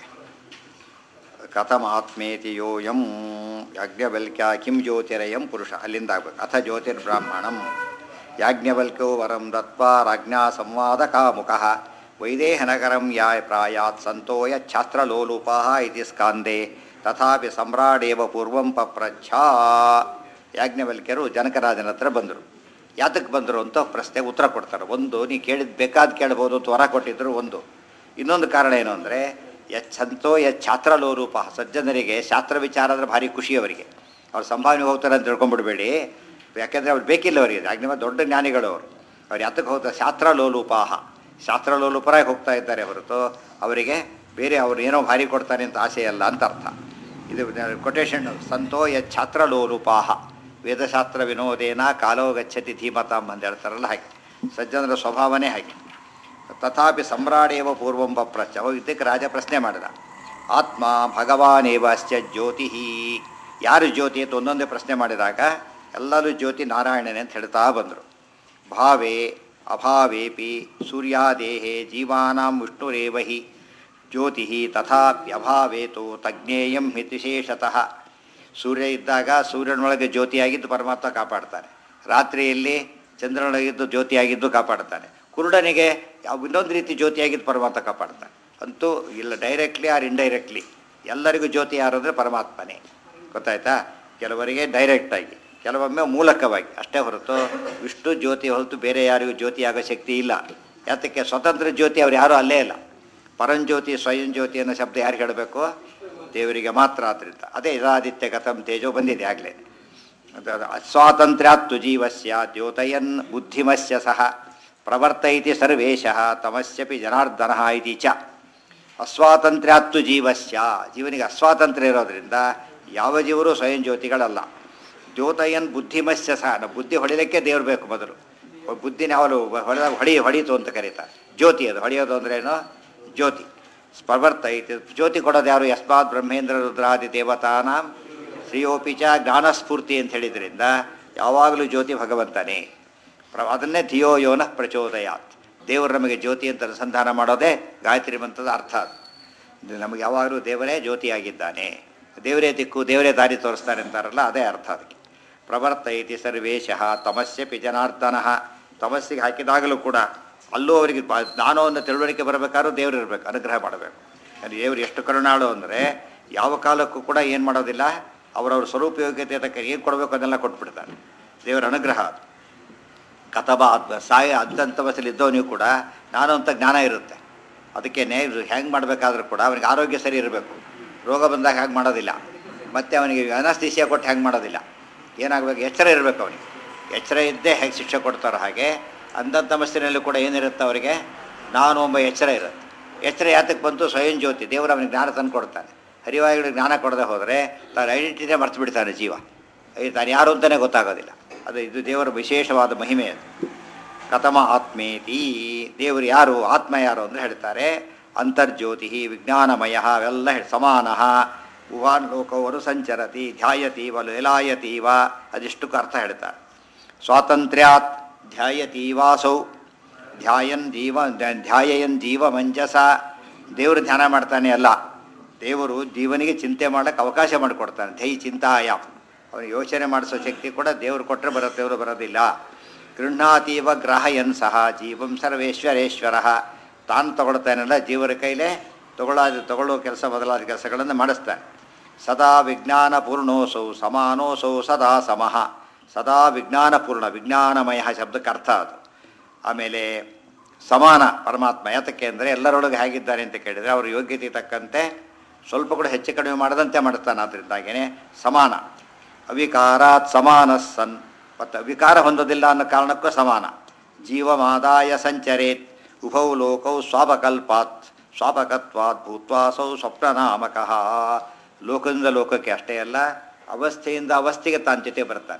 ಕಥಮ ಆತ್ಮೇತಿ ಯೋಯಂ ಯಾಜ್ಞವಲ್ಕ್ಯ ಕಿಂ ಜ್ಯೋತಿರಯಂ ಪುರುಷ ಅಲ್ಲಿಂದ ಆಗ್ಬೇಕು ಅಥ ಜ್ಯೋತಿರ್ಬ್ರಾಹ್ಮಣಂ ಯಾಜ್ಞವಲ್ಕ್ಯೋ ವರಂ ದತ್ವಾ ರಾಜ್ಞಾ ಸಂವಾದ ಕಾಮುಕ ವೈದೇಹನಗರಂ ಯಾ ಪ್ರಾಯಾತ್ ಸಂತೋಯ ಛಾಸ್ತ್ರಲೋಲುಪಾ ಇತಿ ಸ್ಕಾಂದೆ ತಥಾಪಿ ಸಮ್ರಾಡೇವ ಪೂರ್ವಂ ಪಪ್ರಚ್ಛಾ ಯಾಜ್ಞವಲ್ಕ್ಯರು ಜನಕರಾಜನ ಹತ್ರ ಬಂದರು ಯಾತಕ್ಕೆ ಬಂದರು ಅಂತ ಪ್ರಶ್ನೆ ಉತ್ತರ ಕೊಡ್ತಾರೆ ಒಂದು ನೀ ಕೇಳಿದ ಬೇಕಾದ ಕೇಳ್ಬೋದು ಅಂತ ವರ ಕೊಟ್ಟಿದ್ರು ಒಂದು ಇನ್ನೊಂದು ಕಾರಣ ಏನು ಅಂದರೆ ಯಚ್ಛಂತೋ ಯತ್ ಛಾತ್ರಲೋರೂಪ ಸಜ್ಜನರಿಗೆ ಶಾಸ್ತ್ರ ವಿಚಾರ ಅಂದರೆ ಭಾರಿ ಖುಷಿ ಅವರಿಗೆ ಅವ್ರು ಸಂಭಾವನೆ ಹೋಗ್ತಾರೆ ಅಂತ ತಿಳ್ಕೊಂಡ್ಬಿಡ್ಬೇಡಿ ಯಾಕೆಂದರೆ ಅವ್ರು ಬೇಕಿಲ್ಲ ಅವರಿಗೆ ಅಗ್ನಿಮ ದೊಡ್ಡ ಜ್ಞಾನಿಗಳು ಅವರು ಅವ್ರು ಯಾತಕ್ಕೆ ಹೋಗ್ತಾರೆ ಶಾಸ್ತ್ರಲೋಲುಪಾಹ ಶಾಸ್ತ್ರಲೋಲುಪರಾಗಿ ಹೋಗ್ತಾ ಇದ್ದಾರೆ ಹೊರತು ಅವರಿಗೆ ಬೇರೆ ಅವ್ರು ಏನೋ ಭಾರಿ ಕೊಡ್ತಾರೆ ಅಂತ ಆಸೆ ಅಲ್ಲ ಅಂತ ಅರ್ಥ ಇದು ಕೊಟೇಶನ್ ಸಂತೋ ಯತ್ ಛಾತ್ರಲೋಲುಪಾಹ ವೇದಶಾಸ್ತ್ರ ವಿನೋದೇನ ಕಾಲೋ ಗಚ್ಚತಿ ಧೀಮತಾಂ ಅಂತ ಹೇಳ್ತಾರಲ್ಲ ಹಾಗೆ ಸಜ್ಜನರ ಸ್ವಭಾವನೇ ಹಾಗೆ ತಥಾಪಿ ಸಮ್ರಾಡೇವ ಪೂರ್ವಂ ಪಪ್ರಚ ಅವ ಇದಕ್ಕೆ ರಾಜ ಪ್ರಶ್ನೆ ಮಾಡಿದ ಆತ್ಮ ಭಗವಾನೇವ ಅಶ್ಚ ಜ್ಯೋತಿ ಯಾರು ಜ್ಯೋತಿ ಅಂತ ಒಂದೊಂದೇ ಪ್ರಶ್ನೆ ಮಾಡಿದಾಗ ಎಲ್ಲರೂ ಜ್ಯೋತಿ ನಾರಾಯಣನೇ ಅಂತ ಹೇಳ್ತಾ ಬಂದರು ಭಾವೇ ಅಭಾವೇಪಿ ಸೂರ್ಯಾದೇಹೇ ಜೀವಾನಾಂ ವಿಷ್ಣುರೇವ ಹಿ ಜ್ಯೋತಿ ತಥಾಪ್ಯಭಾವೇತು ತಜ್ಞೇಯಂ ಹಿ ವಿಶೇಷತಃ ಸೂರ್ಯ ಇದ್ದಾಗ ಸೂರ್ಯನೊಳಗೆ ಜ್ಯೋತಿಯಾಗಿದ್ದು ಪರಮಾತ್ಮ ಕಾಪಾಡ್ತಾನೆ ರಾತ್ರಿಯಲ್ಲಿ ಚಂದ್ರನೊಳಗಿದ್ದು ಜ್ಯೋತಿಯಾಗಿದ್ದು ಕಾಪಾಡ್ತಾನೆ ಕುರುಡನಿಗೆ ಯಾವ ಇನ್ನೊಂದು ರೀತಿ ಜ್ಯೋತಿಯಾಗಿದ್ದು ಪರಮಾತ್ಮ ಕಾಪಾಡ್ತಾನೆ ಅಂತೂ ಇಲ್ಲ ಡೈರೆಕ್ಟ್ಲಿ ಆರ್ ಇಂಡೈರೆಕ್ಟ್ಲಿ ಎಲ್ಲರಿಗೂ ಜ್ಯೋತಿ ಯಾರು ಅಂದರೆ ಪರಮಾತ್ಮನೇ ಗೊತ್ತಾಯ್ತಾ ಕೆಲವರಿಗೆ ಡೈರೆಕ್ಟಾಗಿ ಕೆಲವೊಮ್ಮೆ ಮೂಲಕವಾಗಿ ಅಷ್ಟೇ ಹೊರತು ವಿಷ್ಣು ಜ್ಯೋತಿ ಹೊರತು ಬೇರೆ ಯಾರಿಗೂ ಜ್ಯೋತಿ ಆಗೋ ಶಕ್ತಿ ಇಲ್ಲ ಯಾತಕ್ಕೆ ಸ್ವತಂತ್ರ ಜ್ಯೋತಿ ಅವ್ರು ಯಾರೂ ಅಲ್ಲೇ ಇಲ್ಲ ಪರಂಜ್ಯೋತಿ ಸ್ವಯಂ ಜ್ಯೋತಿ ಅನ್ನೋ ಶಬ್ದ ಯಾರು ಹೇಳಬೇಕು ದೇವರಿಗೆ ಮಾತ್ರ ಆದ್ದರಿಂದ ಅದೇ ಇದಾದಿತ್ಯ ಕಥಂ ತೇಜೋ ಬಂದಿದೆ ಆಗಲೇ ಸ್ವಾತಂತ್ರ್ಯಾತ್ತು ಜೀವಸ್ಯ ದ್ಯೋತಯನ್ ಬುದ್ಧಿಮಸ್ಯ ಸಹ ಪ್ರವರ್ತೈತಿ ಸರ್ವೇಶಃ ತಮಸ್ಯಪಿ ಜನಾರ್ದನ ಇತಿ ಚ ಅಸ್ವಾತಂತ್ರ್ಯಾತ್ತು ಜೀವಸ್ಯ ಜೀವನಿಗೆ ಅಸ್ವಾತಂತ್ರ್ಯ ಇರೋದ್ರಿಂದ ಯಾವ ಜೀವರು ಸ್ವಯಂ ಜ್ಯೋತಿಗಳಲ್ಲ ದ್ಯೋತಯನ್ ಬುದ್ಧಿಮಸ್ಯ ಸಹ ನಾವು ಬುದ್ಧಿ ಹೊಡಿಲಿಕ್ಕೆ ದೇವ್ರು ಬೇಕು ಮೊದಲು ಬುದ್ಧಿನ ಯಾವಾಗಲೂ ಹೊಡೆದಾಗ ಹೊಡಿ ಹೊಡೀತು ಅಂತ ಕರೀತಾರೆ ಜ್ಯೋತಿ ಅದು ಹೊಡೆಯೋದು ಅಂದ್ರೇನು ಜ್ಯೋತಿ ಪ್ರವರ್ತೈತಿ ಜ್ಯೋತಿ ಕೊಡೋದು ಯಾರು ಯಸ್ಮಾತ್ ಬ್ರಹ್ಮೇಂದ್ರ ರುದ್ರಾದಿ ದೇವತಾನಾಂ ಶ್ರೀಯೋಪಿ ಚ ಜ್ಞಾನಸ್ಫೂರ್ತಿ ಅಂತ ಹೇಳಿದ್ರಿಂದ ಯಾವಾಗಲೂ ಜ್ಯೋತಿ ಭಗವಂತನೇ ಪ್ರ ಅದನ್ನೇ ಧಿಯೋ ಯೋನ ಪ್ರಚೋದಯಾತ್ ದೇವರು ನಮಗೆ ಜ್ಯೋತಿ ಅಂತ ಅನುಸಂಧಾನ ಮಾಡೋದೇ ಗಾಯತ್ರಿ ಮಂತ್ರದ ಅರ್ಥ ಅದು ಇದು ನಮಗೆ ಯಾವಾಗಲೂ ದೇವರೇ ಜ್ಯೋತಿಯಾಗಿದ್ದಾನೆ ದೇವರೇ ದಿಕ್ಕು ದೇವರೇ ದಾರಿ ತೋರಿಸ್ತಾರೆ ಅಂತಾರಲ್ಲ ಅದೇ ಅರ್ಥ ಅದಕ್ಕೆ ಪ್ರವರ್ತೈತಿ ಸರ್ವೇಶಃ ತಮಸ್ಯಪಿ ಜನಾರ್ದನ ತಮಸ್ಸಿಗೆ ಹಾಕಿದಾಗಲೂ ಕೂಡ ಅಲ್ಲೂ ಅವರಿಗೆ ಬ- ಜ್ಞಾನ ಒಂದು ತಿಳುವಳಿಕೆ ಬರಬೇಕಾದ್ರೂ ದೇವರು ಇರಬೇಕು ಅನುಗ್ರಹ ಮಾಡಬೇಕು ಅಲ್ಲಿ ದೇವರು ಎಷ್ಟು ಕರುಣಾಳು ಅಂದರೆ ಯಾವ ಕಾಲಕ್ಕೂ ಕೂಡ ಏನು ಮಾಡೋದಿಲ್ಲ ಅವರವ್ರ ಸ್ವರೂಪ ಯೋಗ್ಯತೆ ತಕ್ಕ ಏನು ಕೊಡಬೇಕು ಅದನ್ನೆಲ್ಲ ಕೊಟ್ಬಿಡ್ತಾರೆ ದೇವರ ಅನುಗ್ರಹ ಅದು ಕಥಬ ಅದ್ ಸಾಯ ಅಂತಂತವಸಲ್ಲಿ ಇದ್ದವನಿಗೂ ಕೂಡ ನಾನು ಅಂತ ಜ್ಞಾನ ಇರುತ್ತೆ ಅದಕ್ಕೇನೆ ಹೆಂಗೆ ಮಾಡಬೇಕಾದ್ರೂ ಕೂಡ ಅವನಿಗೆ ಆರೋಗ್ಯ ಸರಿ ಇರಬೇಕು ರೋಗ ಬಂದಾಗ ಹ್ಯಾಂಗೆ ಮಾಡೋದಿಲ್ಲ ಮತ್ತು ಅವನಿಗೆ ಅನಸ್ತೀಸಿಯ ಕೊಟ್ಟು ಹೆಂಗೆ ಮಾಡೋದಿಲ್ಲ ಏನಾಗಬೇಕು ಎಚ್ಚರ ಇರಬೇಕು ಅವನಿಗೆ ಎಚ್ಚರ ಇದ್ದೇ ಹೇಗೆ ಶಿಕ್ಷೆ ಕೊಡ್ತಾರೋ ಹಾಗೆ ಅಂಧಂತ ತಮಸ್ಸಿನಲ್ಲಿ ಕೂಡ ಏನಿರುತ್ತೆ ಅವರಿಗೆ ನಾನು ಒಬ್ಬ ಎಚ್ಚರ ಇರುತ್ತೆ ಎಚ್ಚರ ಯಾತಕ್ಕೆ ಬಂತು ಸ್ವಯಂ ಜ್ಯೋತಿ ದೇವರು ಅವನಿಗೆ ಜ್ಞಾನ ತಂದು ಕೊಡ್ತಾನೆ ಹರಿವಾಯುಗಳಿಗೆ ಜ್ಞಾನ ಕೊಡದೆ ಹೋದರೆ ತಾನು ಐಡೆಂಟಿಟಿನೇ ಮರ್ತು ಬಿಡ್ತಾನೆ ಜೀವ ಐ- ತಾನು ಯಾರು ಅಂತಲೇ ಗೊತ್ತಾಗೋದಿಲ್ಲ ಅದು ಇದು ದೇವರ ವಿಶೇಷವಾದ ಮಹಿಮೆ ಅದು ಕಥಮ ಆತ್ಮೇತಿ ದೇವರು ಯಾರು ಆತ್ಮ ಯಾರು ಅಂದರೆ ಹೇಳ್ತಾರೆ ಅಂತರ್ಜ್ಯೋತಿ ವಿಜ್ಞಾನಮಯ ಅವೆಲ್ಲ ಹೇಳಿ ಸಮಾನ ಉವಾನ್ ಲೋಕವರು ಸಂಚರತಿ ಧ್ಯಾಯತೀವ ಲೈಲಾಯತೀವ ಅದಿಷ್ಟಕ್ಕೆ ಅರ್ಥ ಹೇಳ್ತಾರೆ ಸ್ವಾತಂತ್ರ್ಯಾತ್ ಧ್ಯಾಯತೀವಾಸೌ ಧ್ಯಾಯನ್ ಜೀವ ಧ್ಯಾಯಯನ್ ಜೀವ ಮಂಜಸ ದೇವರು ಧ್ಯಾನ ಮಾಡ್ತಾನೆ ಅಲ್ಲ ದೇವರು ಜೀವನಿಗೆ ಚಿಂತೆ ಮಾಡೋಕ್ಕೆ ಅವಕಾಶ ಮಾಡಿಕೊಡ್ತಾನೆ ಧೈ ಚಿಂತಾಯ ಅವನಿಗೆ ಯೋಚನೆ ಮಾಡಿಸೋ ಶಕ್ತಿ ಕೂಡ ದೇವರು ಕೊಟ್ಟರೆ ಬರುತ್ತೆ ದೇವರು ಬರೋದಿಲ್ಲ ಗೃಹಾತೀವ ಗ್ರಾಹಯನ್ ಸಹ ಜೀವಂ ಸರ್ವೇಶ್ವರೇಶ್ವರ ತಾನು ತಗೊಳ್ತಾನಲ್ಲ ಜೀವರ ಕೈಲೇ ತಗೊಳ್ಳಾದ ತಗೊಳ್ಳೋ ಕೆಲಸ ಮೊದಲಾದ ಕೆಲಸಗಳನ್ನು ಮಾಡಿಸ್ತಾನೆ ಸದಾ ವಿಜ್ಞಾನ ಪೂರ್ಣೋಸೌ ಸಮಾನೋಸೌ ಸದಾ ಸಮಃ ಸದಾ ವಿಜ್ಞಾನಪೂರ್ಣ ವಿಜ್ಞಾನಮಯ ಶಬ್ದಕ್ಕೆ ಅರ್ಥ ಅದು ಆಮೇಲೆ ಸಮಾನ ಪರಮಾತ್ಮ ಯಾತಕ್ಕೆ ಅಂದರೆ ಎಲ್ಲರೊಳಗೆ ಹೇಗಿದ್ದಾರೆ ಅಂತ ಕೇಳಿದರೆ ಅವ್ರ ಯೋಗ್ಯತೆ ತಕ್ಕಂತೆ ಸ್ವಲ್ಪ ಕೂಡ ಹೆಚ್ಚು ಕಡಿಮೆ ಮಾಡದಂತೆ ಮಾಡ್ತಾನೆ ಅದರಿಂದಾಗೇ ಸಮಾನ ಅವಿಕಾರಾತ್ ಸಮಾನ ಸನ್ ಮತ್ತು ಅವಿಕಾರ ಹೊಂದೋದಿಲ್ಲ ಅನ್ನೋ ಕಾರಣಕ್ಕೂ ಸಮಾನ ಜೀವಮಾದಾಯ ಸಂಚರೇತ್ ಉಭೌ ಲೋಕೌ ಸ್ವಾಪಕಲ್ಪಾತ್ ಸ್ವಾಪಕತ್ವಾತ್ ಭೂತ್ವಾಸೌ ಸ್ವಪ್ನನಾಮಕಃ ಲೋಕದಿಂದ ಲೋಕಕ್ಕೆ ಅಷ್ಟೇ ಅಲ್ಲ ಅವಸ್ಥೆಯಿಂದ ಅವಸ್ಥೆಗೆ ತಾನು ಜೊತೆ ಬರ್ತಾನೆ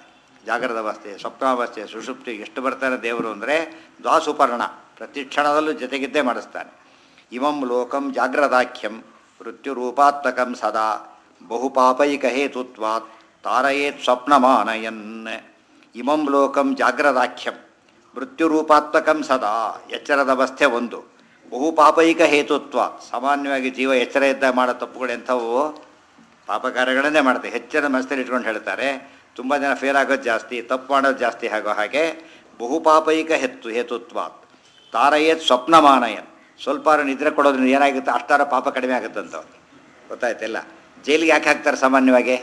ಜಾಗ್ರದ ಅವಸ್ಥೆ ಸ್ವಪ್ನಾವಸ್ಥೆ ಸುಷುಪ್ತಿ ಎಷ್ಟು ಬರ್ತಾರೆ ದೇವರು ಅಂದರೆ ದ್ವಾಸುಪರ್ಣ ಪ್ರತಿ ಕ್ಷಣದಲ್ಲೂ ಜೊತೆಗಿದ್ದೇ ಮಾಡಿಸ್ತಾನೆ ಇಮಂ ಲೋಕಂ ಜಾಗ್ರದಾಖ್ಯಂ ಮೃತ್ಯುರೂಪಾತ್ಮಕಂ ಸದಾ ಬಹುಪಾಪೈಕ ಹೇತುತ್ವಾತ್ ತಾರಯೇತ್ ಸ್ವಪ್ನಮಾನಯನ್ ಇಮಂ ಲೋಕಂ ಜಾಗ್ರದಾಖ್ಯಂ ಮೃತ್ಯುರೂಪಾತ್ಮಕಂ ಸದಾ ಎಚ್ಚರದ ಅವಸ್ಥೆ ಒಂದು ಬಹುಪಾಪೈಕ ಹೇತುತ್ವ ಸಾಮಾನ್ಯವಾಗಿ ಜೀವ ಎಚ್ಚರ ಇದ್ದಾಗ ಮಾಡೋ ತಪ್ಪುಗಳೆಂಥವು ಪಾಪ ಕಾರ್ಯಗಳನ್ನೇ ಮಾಡ್ತಾರೆ ಹೆಚ್ಚಿನ ಮನಸ್ಸಲ್ಲಿ ಇಟ್ಕೊಂಡು ಹೇಳ್ತಾರೆ ತುಂಬ ಜನ ಫೇಲ್ ಆಗೋದು ಜಾಸ್ತಿ ತಪ್ಪು ಮಾಡೋದು ಜಾಸ್ತಿ ಆಗೋ ಹಾಗೆ ಬಹುಪಾಪೈಕ ಹೆತ್ತು ಹೇತುತ್ವ ತಾರಯೇತ್ ಸ್ವಪ್ನಮಾನಯನ್ ಸ್ವಲ್ಪ ನಿದ್ರೆ ಕೊಡೋದ್ರಿಂದ ಏನಾಗುತ್ತೆ ಅಷ್ಟಾರ ಪಾಪ ಕಡಿಮೆ ಆಗುತ್ತಂತ ಗೊತ್ತಾಯ್ತಿಲ್ಲ ಜೈಲಿಗೆ ಯಾಕೆ ಹಾಕ್ತಾರೆ ಸಾಮಾನ್ಯವಾಗಿ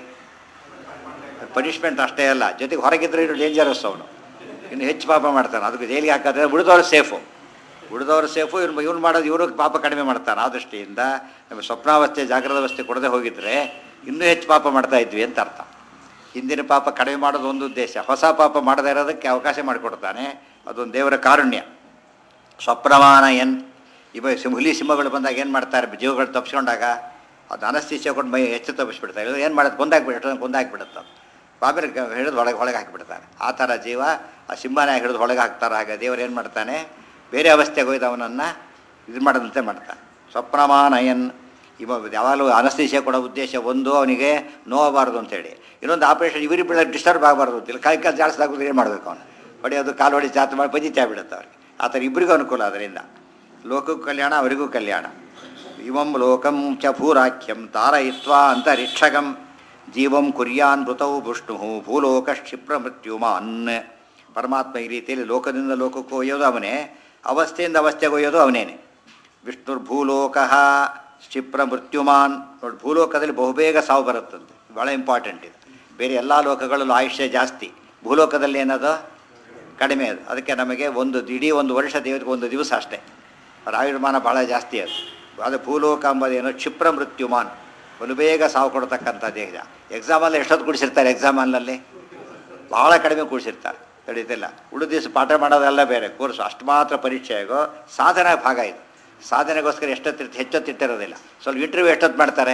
ಪನಿಷ್ಮೆಂಟ್ ಅಷ್ಟೇ ಅಲ್ಲ ಜೊತೆಗೆ ಹೊರಗಿದ್ರೆ ಇನ್ನು ಡೇಂಜರಸ್ ಅವನು ಇನ್ನು ಹೆಚ್ಚು ಪಾಪ ಮಾಡ್ತಾನೆ ಅದಕ್ಕೆ ಜೈಲಿಗೆ ಹಾಕಿದ್ರೆ ಉಳಿದವರು ಸೇಫು ಉಳಿದವರು ಸೇಫು ಇವ್ನು ಇವ್ನು ಮಾಡೋದು ಇವರು ಪಾಪ ಕಡಿಮೆ ಮಾಡ್ತಾನೆ ಆ ದೃಷ್ಟಿಯಿಂದ ನಮ್ಮ ಸ್ವಪ್ನಾವಸ್ಥೆ ಜಾಗ್ರದ ಅವಸ್ಥೆ ಕೊಡದೆ ಹೋಗಿದ್ರೆ ಇನ್ನೂ ಹೆಚ್ಚು ಪಾಪ ಮಾಡ್ತಾ ಇದ್ವಿ ಅಂತ ಅರ್ಥ ಹಿಂದಿನ ಪಾಪ ಕಡಿಮೆ ಮಾಡೋದು ಒಂದು ಉದ್ದೇಶ ಹೊಸ ಪಾಪ ಮಾಡದೇ ಇರೋದಕ್ಕೆ ಅವಕಾಶ ಮಾಡಿಕೊಡ್ತಾನೆ ಅದೊಂದು ದೇವರ ಕಾರುಣ್ಯ ಸ್ವಪ್ನಮಾನ ಎನ್ ಇವ ಸಿಂ ಹುಲಿ ಸಿಂಹಗಳು ಬಂದಾಗ ಏನು ಮಾಡ್ತಾರೆ ಜೀವಗಳು ತಪ್ಪಿಸ್ಕೊಂಡಾಗ ಅದು ಅನಸ್ತೀಸ್ಯ ಕೊಟ್ಟು ಮೈ ಹೆಚ್ಚು ತಪ್ಪಿಸ್ಬಿಡ್ತಾರೆ ಇದು ಏನು ಮಾಡೋದು ಕೊಂದಾಕ್ಬಿಟ್ಟು ಕೊಂದಾಕ್ಬಿಡುತ್ತೆ ಬಾಬಿರ ಹಿಡಿದು ಒಳಗೆ ಒಳಗೆ ಹಾಕಿಬಿಡ್ತಾರೆ ಆ ಥರ ಜೀವ ಆ ಸಿಂಹನ ಹಿಡಿದು ಒಳಗೆ ಹಾಕ್ತಾರೆ ಹಾಗೆ ದೇವರು ಏನು ಮಾಡ್ತಾನೆ ಬೇರೆ ಅವಸ್ಥೆಗೆ ಹೋಯ್ದು ಅವನನ್ನು ಇದು ಮಾಡೋದಂತೆ ಮಾಡ್ತಾನೆ ಸ್ವಪ್ನಮಾನಯನ್ ಇವ ಯಾವಾಗಲೂ ಅನಸ್ತೀಸ್ಯ ಕೊಡೋ ಉದ್ದೇಶ ಒಂದು ಅವನಿಗೆ ನೋವಬಾರ್ದು ಅಂತೇಳಿ ಇನ್ನೊಂದು ಆಪರೇಷನ್ ಇವರಿಗೆ ಬಿಡ ಡಿಸ್ಟರ್ಬ್ ಆಗಬಾರ್ದು ಅಂತಿಲ್ಲ ಕೈ ಕಾಲು ಜಾಸ್ತಿ ಆಗೋದು ಏನು ಮಾಡಬೇಕು ಅವನು ಹೊಡೆಯೋದು ಕಾಲು ಹೊಡಿ ಜಾತಿ ಮಾಡಿ ಬಜಿತಾ ಬಿಡುತ್ತೆ ಅವ್ರಿಗೆ ಆ ಥರ ಇಬ್ಬರಿಗೂ ಅನುಕೂಲ ಅದರಿಂದ ಲೋಕಕ್ಕೂ ಕಲ್ಯಾಣ ಅವರಿಗೂ ಕಲ್ಯಾಣ ಇವಂ ಲೋಕಂ ಚ ಭೂರಾಖ್ಯಂ ತಾರಯಿತ್ವಾ ಅಂತರಿಕ್ಷಗಂ ಜೀವಂ ಕುರ್ಯಾನ್ ಮೃತೌ ವಿಷ್ಣು ಭೂಲೋಕ ಕ್ಷಿಪ್ರ ಮೃತ್ಯುಮಾನ್ ಪರಮಾತ್ಮ ಈ ರೀತಿಯಲ್ಲಿ ಲೋಕದಿಂದ ಲೋಕಕ್ಕೆ ಒಯ್ಯೋದು ಅವನೇ ಅವಸ್ಥೆಯಿಂದ ಅವಸ್ಥೆಗೆ ಒಯ್ಯೋದು ಅವನೇನೆ ವಿಷ್ಣುರ್ಭೂಲೋಕ ಕ್ಷಿಪ್ರ ಮೃತ್ಯುಮಾನ್ ನೋಡಿ ಭೂಲೋಕದಲ್ಲಿ ಬಹುಬೇಗ ಸಾವು ಬರುತ್ತಂತೆ ಭಾಳ ಇಂಪಾರ್ಟೆಂಟ್ ಇದು ಬೇರೆ ಎಲ್ಲ ಲೋಕಗಳಲ್ಲೂ ಆಯುಷ್ಯ ಜಾಸ್ತಿ ಭೂಲೋಕದಲ್ಲಿ ಏನದು ಕಡಿಮೆ ಅದು ಅದಕ್ಕೆ ನಮಗೆ ಒಂದು ಇಡೀ ಒಂದು ವರ್ಷ ದೇವರಿಗೆ ಒಂದು ದಿವಸ ಅಷ್ಟೇ ಅವ್ರ ಆಯುರ್ಮಾನ ಭಾಳ ಜಾಸ್ತಿ ಅದು ಅದು ಭೂಲೋಕ ಎಂಬುದೇನು ಕ್ಷಿಪ್ರ ಮೃತ್ಯುಮಾನ್ ಒಂದು ಬೇಗ ಸಾವು ಕೊಡ್ತಕ್ಕಂಥ ದೇಹ ಎಕ್ಸಾಮಲ್ಲಿ ಎಷ್ಟೊತ್ತು ಕುಡಿಸಿರ್ತಾರೆ ಎಕ್ಸಾಮಲ್ಲಿ ಭಾಳ ಕಡಿಮೆ ಕೂಡಿಸಿರ್ತಾರೆ ತಿಳಿತಿಲ್ಲ ಉಳಿದ ದಿವಸ ಪಾಠ ಮಾಡೋದೆಲ್ಲ ಬೇರೆ ಕೋರ್ಸು ಅಷ್ಟು ಮಾತ್ರ ಪರೀಕ್ಷೆ ಆಗೋ ಸಾಧನೆ ಭಾಗ ಇದು ಸಾಧನೆಗೋಸ್ಕರ ಎಷ್ಟೊತ್ತಿರ್ತ ಹೆಚ್ಚೊತ್ತಿಟ್ಟಿರೋದಿಲ್ಲ ಸ್ವಲ್ಪ ಇಂಟರ್ವ್ಯೂ ಎಷ್ಟೊತ್ತು ಮಾಡ್ತಾರೆ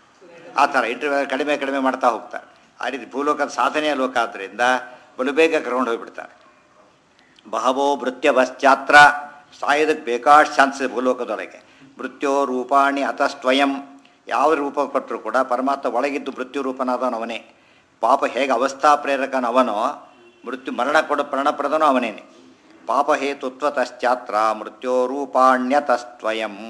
ಆ ಥರ ಇಂಟರ್ವ್ಯೂ ಕಡಿಮೆ ಕಡಿಮೆ ಮಾಡ್ತಾ ಹೋಗ್ತಾರೆ ಆ ರೀತಿ ಭೂಲೋಕದ ಸಾಧನೆಯ ಲೋಕ ಆದ್ದರಿಂದ ಬಲು ಬೇಗ ಕರ್ಕೊಂಡು ಹೋಗಿಬಿಡ್ತಾರೆ ಬಹವೋ ಮೃತ್ಯವಶ್ಚಾತ್ರ ಸಾಯೋದಕ್ಕೆ ಬೇಕಾಷ್ಟು ಚಾನ್ಸ್ ಭೂಲೋಕದೊಳಗೆ ಮೃತ್ಯೋ ರೂಪಾಣಿ ಅತಸ್ತ್ವಯಂ ಯಾವ ರೂಪ ಕೊಟ್ಟರು ಕೂಡ ಪರಮಾತ್ಮ ಒಳಗಿದ್ದು ಮೃತ್ಯು ರೂಪನಾದವನು ಅವನೇ ಪಾಪ ಹೇಗೆ ಅವಸ್ಥಾ ಪ್ರೇರಕನವನೋ ಮೃತ್ಯು ಮರಣ ಕೊಡ ಪ್ರಣಪ್ರದನೋ ಅವನೇನೆ ಪಾಪಹೇತುತ್ವತಶ್ಚಾತ್ರ ಮೃತ್ಯೋರೂಪಾಣ್ಯತಸ್ತ್ವಯಂ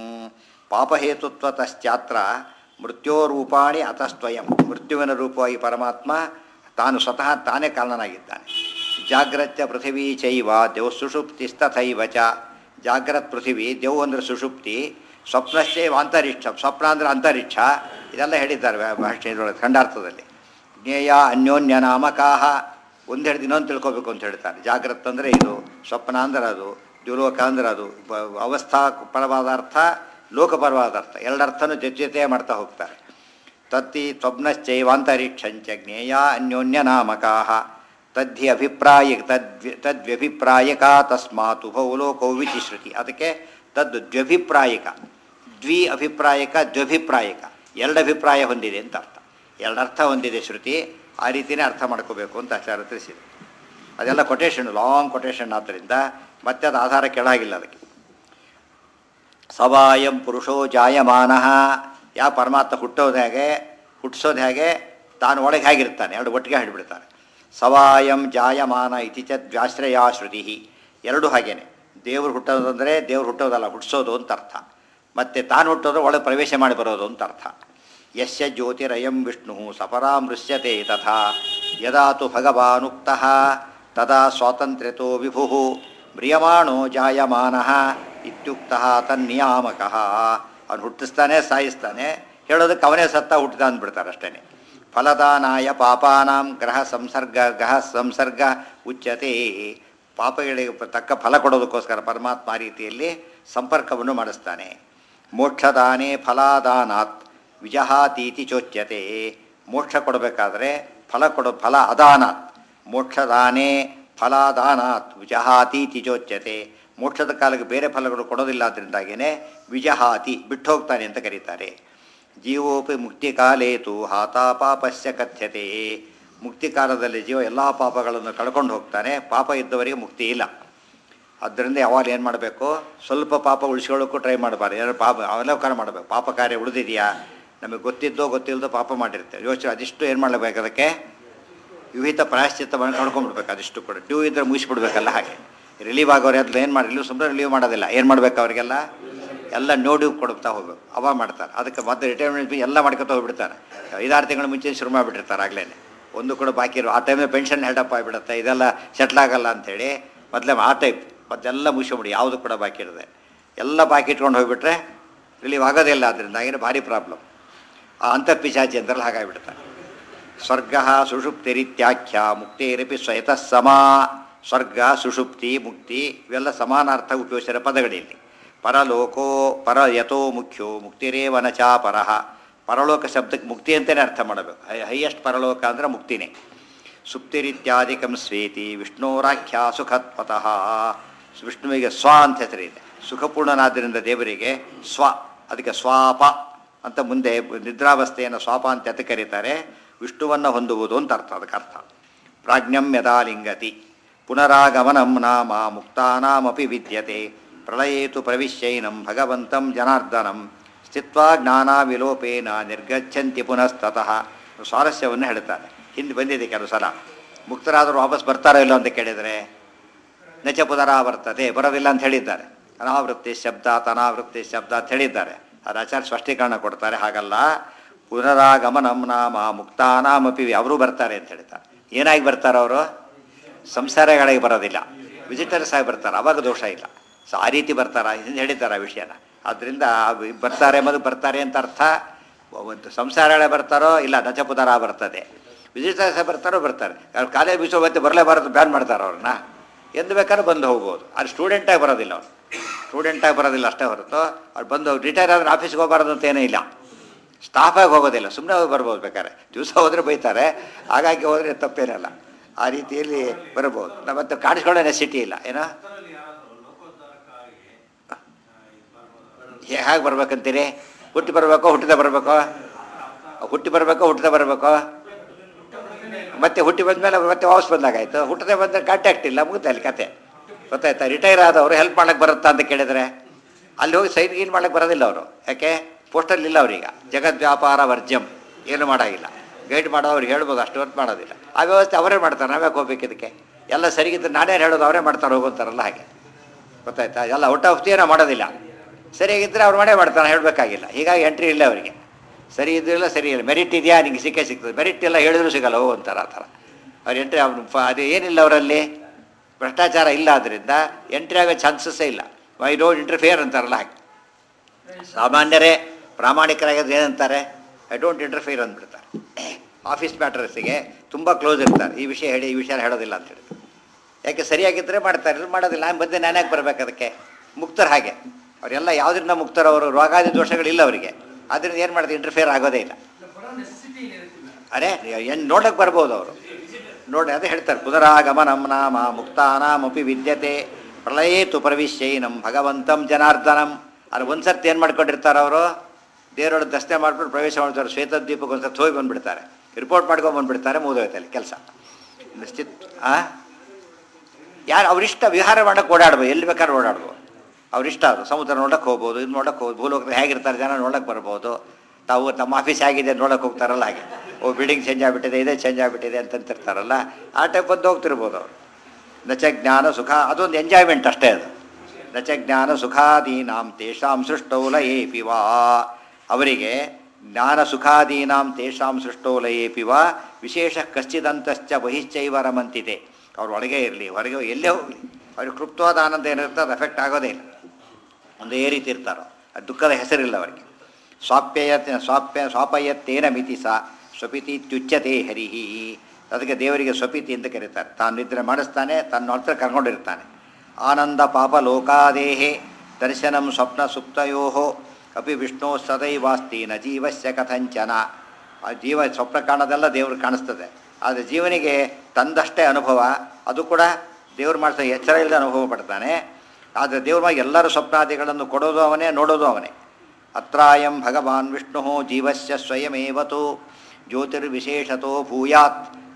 ಪಾಪಹೇತುತ್ವತಶ್ಚಾತ್ರ ಮೃತ್ಯೋರೂಪಾಣಿ ಅತಸ್ತ್ವಯಂ ಮೃತ್ಯುವಿನ ರೂಪವಾಗಿ ಪರಮಾತ್ಮ ತಾನು ಸ್ವತಃ ತಾನೇ ಕಾರಣನಾಗಿದ್ದಾನೆ ಜಾಗ್ರತ್ಯ ಪೃಥಿವೀ ಚೈವ ದೇವ್ ಸುಷುಪ್ತಿಸ್ತಥೈವ ಚ ಜಾಗ್ರತ್ ಪೃಥಿವಿ ದೇವ್ ಅಂದರೆ ಸುಷುಪ್ತಿ ಸ್ವಪ್ನಶ್ಚೈವ ಅಂತರಿಕ್ಷ ಸ್ವಪ್ನ ಅಂದರೆ ಅಂತರಿಕ್ಷ ಇದೆಲ್ಲ ಹೇಳಿದ್ದಾರೆ ಭಾಷೆ ಇದರೊಳಗೆ ಖಂಡಾರ್ಥದಲ್ಲಿ ಜ್ಞೇಯ ಅನ್ಯೋನ್ಯ ನಾಮಕಾಹ ಒಂದು ಹಿಡಿದು ಇನ್ನೊಂದು ತಿಳ್ಕೊಬೇಕು ಅಂತ ಹೇಳ್ತಾರೆ ಜಾಗ್ರತ್ ಅಂದರೆ ಇದು ಸ್ವಪ್ನ ಅಂದ್ರೆ ಅದು ದ್ಯುಲೋಕ ಅಂದ್ರೆ ಅದು ಬ- ಅವಸ್ಥಾ ಪರವಾದ ಅರ್ಥ ಲೋಕಪರವಾದ ಅರ್ಥ ಎರಡರ್ಥನೂ ಜೊತೆ ಜೊತೆ ಮಾಡ್ತಾ ಹೋಗ್ತಾರೆ ತತ್ತಿ ತ್ವಬ್ನಶ್ಚೈವಾಂತರಿಕ್ಷಂಚ ಜ್ಞೇಯ ಅನ್ಯೋನ್ಯ ನಾಮಕಾಹ ತದ್ಧಿ ಅಭಿಪ್ರಾಯ ತದ್ವ್ಯ ತದ್ವ್ಯಭಿಪ್ರಾಯಕ ತಸ್ಮಾತ್ ಉಭೌ ಲೋಕೌ ವಿಚಿಶ್ರುತಿ ಅದಕ್ಕೆ ತದ್ ದ್ವ್ಯಭಿಪ್ರಾಯಕ ದ್ವಿ ಅಭಿಪ್ರಾಯಕ ದ್ವ್ಯಭಿಪ್ರಾಯಕ ಎರಡು ಅಭಿಪ್ರಾಯ ಹೊಂದಿದೆ ಅಂತ ಅರ್ಥ ಎರಡು ಅರ್ಥ ಹೊಂದಿದೆ ಶ್ರುತಿ ಆ ರೀತಿಯೇ ಅರ್ಥ ಮಾಡ್ಕೋಬೇಕು ಅಂತ ಆಚಾರ್ಯ ತಿಳಿಸಿದೆ ಅದೆಲ್ಲ ಕೊಟೇಶನ್ ಲಾಂಗ್ ಕೊಟೇಶನ್ ಆದ್ದರಿಂದ ಮತ್ತೆ ಅದು ಆಧಾರ ಕೆಳಾಗಿಲ್ಲ ಅದಕ್ಕೆ ಸವಾಯಂ ಪುರುಷೋ ಜಾಯಮಾನ ಯಾವ ಪರಮಾತ್ಮ ಹುಟ್ಟೋದು ಹೇಗೆ ಹುಟ್ಟಿಸೋದು ಹೇಗೆ ತಾನು ಒಳಗೆ ಹೇಗಿರ್ತಾನೆ ಎರಡು ಒಟ್ಟಿಗೆ ಹಿಡಿಬಿಡ್ತಾರೆ ಸವಾಯಂ ಜಾಯಮಾನ ಇತಿ ಚ ದ್ವಾಶ್ರಯ ಶ್ರುತಿ ಎರಡು ಹಾಗೇನೆ ದೇವ್ರು ಹುಟ್ಟೋದಂದರೆ ದೇವ್ರು ಹುಟ್ಟೋದಲ್ಲ ಹುಟ್ಟಿಸೋದು ಅಂತ ಅರ್ಥ ಮತ್ತು ತಾನು ಹುಟ್ಟೋದು ಒಳಗೆ ಪ್ರವೇಶ ಮಾಡಿ ಬರೋದು ಅಂತ ಅರ್ಥ ಯಸ್ಯ ಜ್ಯೋತಿರಯಂ ವಿಷ್ಣು ಸಪರಾಮೃಶ್ಯತೆ ತಥಾ ಯದಾ ತು ಭಗವಾನುಕ್ತಃ ತದಾ ಸ್ವಾತಂತ್ರ್ಯತೋ ವಿಭು ಮ್ರಿಯಮಾಣೋ ಜಾಯಮಾನಃ ಇತ್ಯುಕ್ತಃ ತನ್ನಿಯಾಮಕಃ ಅವನು ಹುಟ್ಟಿಸ್ತಾನೆ ಸಾಯಿಸ್ತಾನೆ ಹೇಳೋದಕ್ಕೆ ಅವನೇ ಸತ್ತ ಹುಟ್ಟಿದ ಅಂದ್ಬಿಡ್ತಾರೆ ಅಷ್ಟೇ ಫಲದಾನಾಯ ಪಾಪಾನಾಂ ಗ್ರಹ ಸಂಸರ್ಗ ಗ್ರಹ ಸಂಸರ್ಗ ಉಚ್ಯತೆ ಪಾಪಗಳಿಗೆ ತಕ್ಕ ಫಲ ಕೊಡೋದಕ್ಕೋಸ್ಕರ ಪರಮಾತ್ಮ ಆ ರೀತಿಯಲ್ಲಿ ಸಂಪರ್ಕವನ್ನು ಮಾಡಿಸ್ತಾನೆ ಮೋಕ್ಷದಾನೇ ಫಲಾದಾನಾತ್ ವಿಜಹಾತೀತಿ ಚೋಚ್ಯತೆ ಮೋಕ್ಷ ಕೊಡಬೇಕಾದ್ರೆ ಫಲ ಕೊಡೋ ಫಲ ಅದಾನಾತ್ ಮೋಕ್ಷದಾನೇ ಫಲಾದಾನಾತ್ ವಿಜಹಾತೀತಿ ಚೋಚ್ಯತೆ ಮೋಕ್ಷದ ಕಾಲಕ್ಕೆ ಬೇರೆ ಫಲಗಳು ಕೊಡೋದಿಲ್ಲ ಅದರಿಂದಾಗಿಯೇ ವಿಜಹಾತಿ ಬಿಟ್ಟು ಹೋಗ್ತಾನೆ ಅಂತ ಕರೀತಾರೆ ಜೀವೋಪಿ ಮುಕ್ತಿಕಾಲೇ ತು ಹಾತಾ ಪಾಪಸ್ಯ ಕಥ್ಯತೆ ಮುಕ್ತಿ ಕಾಲದಲ್ಲಿ ಜೀವ ಎಲ್ಲ ಪಾಪಗಳನ್ನು ಕಳ್ಕೊಂಡು ಹೋಗ್ತಾನೆ ಪಾಪ ಇದ್ದವರಿಗೆ ಮುಕ್ತಿ ಇಲ್ಲ ಆದ್ದರಿಂದ ಯಾವಾಗ ಏನು ಮಾಡಬೇಕು ಸ್ವಲ್ಪ ಪಾಪ ಉಳಿಸ್ಕೊಳ್ಳೋಕ್ಕೂ ಟ್ರೈ ಮಾಡಬಾರ್ದು ಏನಾದ್ರು ಪಾಪ ಅವಲೋಕನ ಮಾಡಬೇಕು ಪಾಪ ಕಾರ್ಯ ಉಳಿದಿದೆಯಾ ನಮಗೆ ಗೊತ್ತಿದ್ದೋ ಗೊತ್ತಿಲ್ಲದೋ ಪಾಪ ಮಾಡಿರ್ತೇವೆ ಯೋಚನೆ ಅದಿಷ್ಟು ಏನು ಮಾಡಬೇಕು ಅದಕ್ಕೆ ವಿವಿಧ ಪ್ರಾಯಶ್ಚಿತ್ತ ಮಾಡಿ ಕಳ್ಕೊಂಡ್ಬಿಡ್ಬೇಕು ಅದಿಷ್ಟು ಕೂಡ ಡ್ಯೂ ಇದ್ದರೆ ಮುಗಿಸ್ಬಿಡ್ಬೇಕಲ್ಲ ಹಾಗೆ ರಿಲೀವ್ ಆಗೋರು ಎಲ್ಲ ಏನು ಮಾಡಿ ರಿಲೀವ್ ಸುಮ್ಮನೆ ರಿಲೀವ್ ಮಾಡೋದಿಲ್ಲ ಏನು ಮಾಡಬೇಕು ಅವರಿಗೆಲ್ಲ ಎಲ್ಲ ನೋಡಿ ಕೊಡ್ತಾ ಹೋಗ್ಬೇಕು ಅವ ಮಾಡ್ತಾರೆ ಅದಕ್ಕೆ ಮತ್ತೆ ರಿಟೈರ್ಮೆಂಟ್ ಎಲ್ಲ ಮಾಡ್ಕೊತಾ ಹೋಗ್ಬಿಡ್ತಾರೆ ಐದಾರು ತಿಂಗಳ ಮುಂಚೆ ಶುರು ಮಾಡಿಬಿಟ್ಟಿರ್ತಾರೆ ಆಗಲೇ ಒಂದು ಕೂಡ ಬಾಕಿ ಇರೋ ಆ ಟೈಮಲ್ಲಿ ಪೆನ್ಷನ್ ಹೆಡಪ್ ಆಗಿಬಿಡುತ್ತೆ ಇದೆಲ್ಲ ಸೆಟ್ಲ್ ಆಗಲ್ಲ ಅಂತೇಳಿ ಮೊದಲೇ ಆ ಟೈಪ್ ಮೊದಲೆಲ್ಲ ಮುಗಿಸ್ಬಿಡಿ ಯಾವುದು ಕೂಡ ಬಾಕಿ ಇರದೆ ಎಲ್ಲ ಬಾಕಿ ಇಟ್ಕೊಂಡು ಹೋಗ್ಬಿಟ್ರೆ ರಿಲೀವ್ ಆಗೋದಿಲ್ಲ ಅದರಿಂದ ಏನು ಭಾರಿ ಪ್ರಾಬ್ಲಮ್ ಆ ಅಂತರ್ಪಿಶಾಚಿ ಅಂತಾರಲ್ಲ ಹಾಗಾಗಿಬಿಡ್ತಾರೆ ಸ್ವರ್ಗ ಸುಷುಪ್ತಿರಿತ್ಯಾಖ್ಯ ಮುಕ್ತಿರಪಿ ಸ್ವಯತಃ ಸಮ ಸ್ವರ್ಗ ಸುಷುಪ್ತಿ ಮುಕ್ತಿ ಇವೆಲ್ಲ ಸಮಾನಾರ್ಥ ಉಪಯೋಗಿಸಿದ ಪದಗಳಿಲ್ಲಿ ಪರಲೋಕೋ ಪರ ಯಥೋ ಮುಖ್ಯೋ ಮುಕ್ತಿರೇವ ನ ಚ ಪರಃ ಪರಲೋಕ ಶಬ್ದಕ್ಕೆ ಮುಕ್ತಿ ಅಂತಲೇ ಅರ್ಥ ಮಾಡಬೇಕು ಹೈ ಹೈಯೆಸ್ಟ್ ಪರಲೋಕ ಅಂದರೆ ಮುಕ್ತಿನೇ ಸುಪ್ತಿರಿತ್ಯಾದಿಕಂ ಸ್ವೇತಿ ವಿಷ್ಣೋರಾಖ್ಯ ಸುಖತ್ವತಃ ವಿಷ್ಣುವಿಗೆ ಸ್ವ ಅಂತ ಹೆಸರಿದೆ ಸುಖಪೂರ್ಣನಾದ್ದರಿಂದ ದೇವರಿಗೆ ಸ್ವ ಅದಕ್ಕೆ ಸ್ವಾಪ ಅಂತ ಮುಂದೆ ನಿದ್ರಾವಸ್ಥೆಯನ್ನು ಸ್ವಾಪ ಅಂತ ಎತ್ತ ಕರೀತಾರೆ ವಿಷ್ಣುವನ್ನು ಹೊಂದುವುದು ಅಂತ ಅರ್ಥ ಅದಕ್ಕೆ ಅರ್ಥ ಪ್ರಾಜ್ಞಂ ಯದಾ ಲಿಂಗತಿ ಪುನರಾಗಮನಂ ನಾಮ ಮುಕ್ತಾನಾಮಪಿ ವಿದ್ಯತೆ ಪ್ರಳಯೇತು ಪ್ರವಿಶ್ಯೈನಂ ಭಗವಂತಂ ಜನಾರ್ದನಂ ಸ್ಥಿತ್ವಾ ಜ್ಞಾನ ವಿಲೋಪೇನ ನಿರ್ಗಚ್ಚಂತಿ ಪುನಸ್ತತಃ ಸ್ವಾರಸ್ಯವನ್ನು ಹೇಳ್ತಾರೆ ಹಿಂದೆ ಬಂದಿದೆ ಕೆಲವು ಸಲ ಮುಕ್ತರಾದರೂ ವಾಪಸ್ ಬರ್ತಾರೋ ಇಲ್ಲೋ ಅಂತ ಕೇಳಿದರೆ ನಚ ಪುನರಾವರ್ತತೆ ಬರೋದಿಲ್ಲ ಅಂತ ಹೇಳಿದ್ದಾರೆ ಅನಾವೃತ್ತಿ ಶಬ್ದ ತನಾವೃತ್ತಿ ಶಬ್ದ ಅಂತ ಹೇಳಿದ್ದಾರೆ ಅದು ಆಚಾರ್ಯ ಸ್ಪಷ್ಟೀಕರಣ ಕೊಡ್ತಾರೆ ಹಾಗಲ್ಲ ಪುನರಾಗಮನಂ ನಾಮ ಮುಕ್ತಾನಾಮಪಿ ಅವರು ಬರ್ತಾರೆ ಅಂತ ಹೇಳ್ತಾರೆ ಏನಾಗಿ ಬರ್ತಾರೆ ಅವರು ಸಂಸಾರಗಳಿಗೆ ಬರೋದಿಲ್ಲ ವಿಸಿಟರ್ಸ್ ಆಗಿ ಬರ್ತಾರೆ ಅವಾಗ ದೋಷ ಇಲ್ಲ ಸೊ ಆ ರೀತಿ ಬರ್ತಾರ ಹಿಂದೆ ಹೇಳಿದ್ದಾರೆ ಆ ವಿಷಯನ ಆದ್ದರಿಂದ ಬರ್ತಾರೆ ಎಂಬುದು ಬರ್ತಾರೆ ಅಂತ ಅರ್ಥ ಒಂದು ಸಂಸಾರಗಳೇ ಬರ್ತಾರೋ ಇಲ್ಲ ನಚಪುದರ ಬರ್ತದೆ ವಿಸಿಟರ್ಸ್ ಬರ್ತಾರೋ ಬರ್ತಾರೆ ಅವ್ರು ಕಾಲೇಜ್ ಬಿಸೋ ಮತ್ತೆ ಬರಲೇಬಾರದು ಬ್ಯಾನ್ ಮಾಡ್ತಾರೆ ಅವ್ರನ್ನ ಎಂದು ಬೇಕಾದ್ರೂ ಬಂದು ಹೋಗ್ಬೋದು ಅದು ಸ್ಟೂಡೆಂಟಾಗಿ ಬರೋದಿಲ್ಲ ಅವ್ರು ಸ್ಟೂಡೆಂಟಾಗಿ ಬರೋದಿಲ್ಲ ಅಷ್ಟೇ ಹೊರತು ಅವ್ರು ಬಂದು ರಿಟೈರ್ ಆದ್ರೆ ಆಫೀಸ್ಗೆ ಹೋಗಬಾರ್ದು ಅಂತ ಏನೂ ಇಲ್ಲ ಸ್ಟಾಫಾಗಿ ಹೋಗೋದಿಲ್ಲ ಸುಮ್ಮನೆ ಹೋಗಿ ಬರ್ಬೋದು ಬೇಕಾದ್ರೆ ದಿವಸ ಹೋದರೆ ಬೈತಾರೆ ಹಾಗಾಗಿ ಹೋದರೆ ತಪ್ಪೇನಲ್ಲ ಆ ರೀತಿಯಲ್ಲಿ ಬರ್ಬೋದು ನಮ್ಮ ಮತ್ತೆ ಕಾಣಿಸ್ಕೊಳ್ಳೋ ನೆಸಿಟಿ ಇಲ್ಲ ಏನೋ ಹೇಗೆ ಬರ್ಬೇಕಂತೀರಿ ಹುಟ್ಟಿ ಬರಬೇಕೋ ಹುಟ್ಟಿದ ಬರಬೇಕೋ ಹುಟ್ಟಿ ಬರಬೇಕೋ ಹುಟ್ಟಿದ ಬರಬೇಕೋ ಮತ್ತೆ ಹುಟ್ಟಿ ಬಂದಮೇಲೆ ಮತ್ತೆ ವಾಪಸ್ ಬಂದಾಗಾಯ್ತು ಹುಟ್ಟದೆ ಬಂದರೆ ಕಾಂಟ್ಯಾಕ್ಟ್ ಇಲ್ಲ ಮುಗಿದ ಅಲ್ಲಿ ಕತೆ ಗೊತ್ತಾಯ್ತಾ ರಿಟೈರ್ ಆದವರು ಹೆಲ್ಪ್ ಮಾಡಕ್ಕೆ ಬರುತ್ತಾ ಅಂತ ಕೇಳಿದರೆ ಅಲ್ಲಿ ಹೋಗಿ ಸೈನ್ ಗೀನ್ ಮಾಡಕ್ಕೆ ಬರೋದಿಲ್ಲ ಅವರು ಯಾಕೆ ಪೋಸ್ಟಲ್ಲಿ ಇಲ್ಲ ಅವ್ರೀಗ ಜಗದ್ ವ್ಯಾಪಾರ ವರ್ಜ್ಯಂ ಏನು ಮಾಡೋಂಗಿಲ್ಲ ಗೈಡ್ ಮಾಡೋ ಅವ್ರಿಗೆ ಹೇಳ್ಬೋದು ಅಷ್ಟು ಹೊತ್ತು ಮಾಡೋದಿಲ್ಲ ಆ ವ್ಯವಸ್ಥೆ ಅವರೇ ಮಾಡ್ತಾರೆ ನಾವ್ಯಾಕೆ ಹೋಗ್ಬೇಕು ಇದಕ್ಕೆ ಎಲ್ಲ ಸರಿಗಿದ್ರೆ ನಾನೇ ಹೇಳೋದು ಅವರೇ ಮಾಡ್ತಾರೆ ಹೋಗುವಂತಾರಲ್ಲ ಹಾಗೆ ಗೊತ್ತಾಯ್ತಾ ಎಲ್ಲ ಔಟ್ ಆಫ್ ಏನೋ ಮಾಡೋದಿಲ್ಲ ಸರಿಯಾಗಿದ್ದರೆ ಅವ್ರು ಮಾಡೇ ಮಾಡ್ತಾರೆ ಹೇಳಬೇಕಾಗಿಲ್ಲ ಹೀಗಾಗಿ ಎಂಟ್ರಿ ಇಲ್ಲ ಅವರಿಗೆ ಸರಿ ಇದ್ದಿಲ್ಲ ಸರಿ ಇಲ್ಲ ಮೆರಿಟ್ ಇದೆಯಾ ನಿಂಗೆ ಸಿಕ್ಕೇ ಸಿಗ್ತದೆ ಮೆರಿಟ್ ಎಲ್ಲ ಹೇಳಿದ್ರು ಸಿಗಲ್ಲ ಹೋಗು ಅಂತಾರೆ ಆ ಥರ ಅವ್ರು ಎಂಟ್ರಿ ಅವ್ನು ಫ ಅದು ಏನಿಲ್ಲ ಅವರಲ್ಲಿ ಭ್ರಷ್ಟಾಚಾರ ಇಲ್ಲ ಆದ್ದರಿಂದ ಎಂಟ್ರಿ ಆಗೋ ಚಾನ್ಸಸ್ಸೇ ಇಲ್ಲ ಐ ಡೋಂಟ್ ಇಂಟರ್ಫಿಯರ್ ಅಂತಾರಲ್ಲ ಹಾಗೆ ಸಾಮಾನ್ಯರೇ ಪ್ರಾಮಾಣಿಕರಾಗಿದ್ದು ಏನಂತಾರೆ ಐ ಡೋಂಟ್ ಇಂಟರ್ಫಿಯರ್ ಅಂದ್ಬಿಡ್ತಾರೆ ಆಫೀಸ್ ಮ್ಯಾಟರ್ಸಿಗೆ ತುಂಬ ಕ್ಲೋಸ್ ಇರ್ತಾರೆ ಈ ವಿಷಯ ಹೇಳಿ ಈ ವಿಷಯ ಹೇಳೋದಿಲ್ಲ ಅಂತ ಹೇಳ್ತಾರೆ ಯಾಕೆ ಸರಿಯಾಗಿದ್ದರೆ ಮಾಡ್ತಾರೆ ಇಲ್ಲ ಮಾಡೋದಿಲ್ಲ ನಾನು ಬಂದೆ ನಾನ್ಯಾಕೆ ಬರ್ಬೇಕು ಅದಕ್ಕೆ ಮುಕ್ತರು ಹಾಗೆ ಅವರೆಲ್ಲ ಯಾವುದರಿಂದ ಮುಕ್ತರು ಅವರು ರೋಗಾದಿ ದೋಷಗಳಿಲ್ಲ ಅವರಿಗೆ ಆದ್ದರಿಂದ ಏನು ಮಾಡ್ತಾರೆ ಇಂಟರ್ಫಿಯರ್ ಆಗೋದೇ ಇಲ್ಲ ಅರೆ ಏನು ನೋಡಕ್ಕೆ ಬರ್ಬೋದು ಅವರು ನೋಡಿ ಅದೇ ಹೇಳ್ತಾರೆ ಪುನರಾಗಮನಂ ನಾಮ ಮುಕ್ತಾನಾಮಪಿ ವಿದ್ಯತೆ ಪ್ರಳಯೇತು ಪ್ರವಿಶ್ಯೈನಂ ಭಗವಂತಂ ಜನಾರ್ದನಂ ಅದು ಒಂದು ಸರ್ತಿ ಏನು ಮಾಡ್ಕೊಂಡಿರ್ತಾರೆ ಅವರು ದೇವರೊಳಗೆ ದರ್ಶನ ಮಾಡ್ಬಿಟ್ಟು ಪ್ರವೇಶ ಮಾಡ್ತಾರೆ ಶ್ವೇತದ್ವೀಪಕ್ಕೆ ಒಂದು ಸರ್ತಿ ಹೋಗಿ ಬಂದುಬಿಡ್ತಾರೆ ರಿಪೋರ್ಟ್ ಮಾಡ್ಕೊಂಡು ಬಂದುಬಿಡ್ತಾರೆ ಮುಗಿದೋಯ್ತು ಅಲ್ಲಿ ಕೆಲಸ ನಿಶ್ಚಿತ್ ಆ ಯಾರು ಅವರಿಷ್ಟ ವಿಹಾರ ಮಾಡೋಕ್ಕೆ ಓಡಾಡ್ಬೋದು ಎಲ್ಲಿ ಬೇಕಾದ್ರೂ ಓಡಾಡ್ಬೋದು ಅವರಿಷ್ಟ ಅದು ಸಮುದ್ರ ನೋಡಕ್ಕೆ ಹೋಗ್ಬೋದು ಇದು ನೋಡಕ್ಕೆ ಹೋಗ್ಬೋದು ಭೂಲೋಕದಲ್ಲಿ ಹೇಗಿರ್ತಾರೆ ಜನ ನೋಡಕ್ಕೆ ಬರ್ಬೋದು ತಾವು ತಮ್ಮ ಆಫೀಸ್ ಹೇಗಿದೆ ನೋಡಕ್ಕೆ ಹೋಗ್ತಾರಲ್ಲ ಹಾಗೆ ಓ ಬಿಲ್ಡಿಂಗ್ ಚೇಂಜ್ ಆಗಿಬಿಟ್ಟಿದೆ ಇದೇ ಚೇಂಜ್ ಆಗಿಬಿಟ್ಟಿದೆ ಅಂತಂತಿರ್ತಾರಲ್ಲ ಆ ಟೈಪ್ ಬಂದು ಹೋಗ್ತಿರ್ಬೋದು ಅವರು ನಚ ಜ್ಞಾನ ಸುಖ ಅದೊಂದು ಎಂಜಾಯ್ಮೆಂಟ್ ಅಷ್ಟೇ ಅದು ನಚ ಜ್ಞಾನ ಸುಖಾದೀನಾಂ ತೇಷಾಂ ಸೃಷ್ಟೌಲಯೇಪಿ ವಾ ಅವರಿಗೆ ಜ್ಞಾನ ಸುಖಾದೀನಾಂ ತೇಷಾಂ ಸೃಷ್ಟೌಲಯೇಪಿ ವಾ ವಿಶೇಷ ಕಶ್ಚಿದಂತಶ್ಚ ಬಹಿಶ್ಚೈವ ರಮಂತಿದೆ ಅವ್ರು ಒಳಗೆ ಇರಲಿ ಹೊರಗೆ ಎಲ್ಲೇ ಹೋಗಲಿ ಅವ್ರಿಗೆ ಕೃಪ್ತವಾದ ಆನಂದ ಏನಿರುತ್ತೆ ಅದು ಎಫೆಕ್ಟ್ ಆಗೋದೇ ಇಲ್ಲ ಒಂದೇ ರೀತಿ ಇರ್ತಾರೋ ಅದು ದುಃಖದ ಹೆಸರಿಲ್ಲ ಅವರಿಗೆ ಸ್ವಾಪ್ಯಯ ಸ್ವಾಪ್ಯ ಸ್ವಾಪಯತ್ತೇನ ಮಿತಿ ಸಾ ಸ್ವಪಿತಿ ತ್ಯುಚ್ಯತೆ ಹರಿಹಿ ಅದಕ್ಕೆ ದೇವರಿಗೆ ಸ್ವಪಿತಿ ಅಂತ ಕರೀತಾರೆ ತಾನು ನಿದ್ರೆ ಮಾಡಿಸ್ತಾನೆ ತನ್ನ ಹತ್ರ ಕರ್ಕೊಂಡಿರ್ತಾನೆ ಆನಂದ ಪಾಪ ಲೋಕಾದೇಹೆ ದರ್ಶನಂ ಸ್ವಪ್ನ ಸುಪ್ತಯೋ ಅಪಿ ವಿಷ್ಣು ಸದೈವಾಸ್ತಿ ನ ಜೀವಸ್ಯ ಕಥಂಚನ ಆ ಜೀವ ಸ್ವಪ್ನ ಕಾಣೋದೆಲ್ಲ ದೇವ್ರು ಕಾಣಿಸ್ತದೆ ಆದರೆ ಜೀವನಿಗೆ ತಂದಷ್ಟೇ ಅನುಭವ ಅದು ಕೂಡ ದೇವ್ರು ಮಾಡಿಸೋ ಎಚ್ಚರ ಇಲ್ಲದೆ ಅನುಭವ ಪಡ್ತಾನೆ ಆದರೆ ದೇವ್ರ ಮಗೆ ಎಲ್ಲರ ಸ್ವಪ್ನಾದಿಗಳನ್ನು ಕೊಡೋದು ಅವನೇ ನೋಡೋದು ಅವನೇ ಅತ್ರಾಯಂ ಭಗವಾನ್ ವಿಷ್ಣು ಜೀವಸ್ಯ ಸ್ವಯಮೇವತು ಜ್ಯೋತಿರ್ವಿಶೇಷತೋ ಭೂಯಾತ್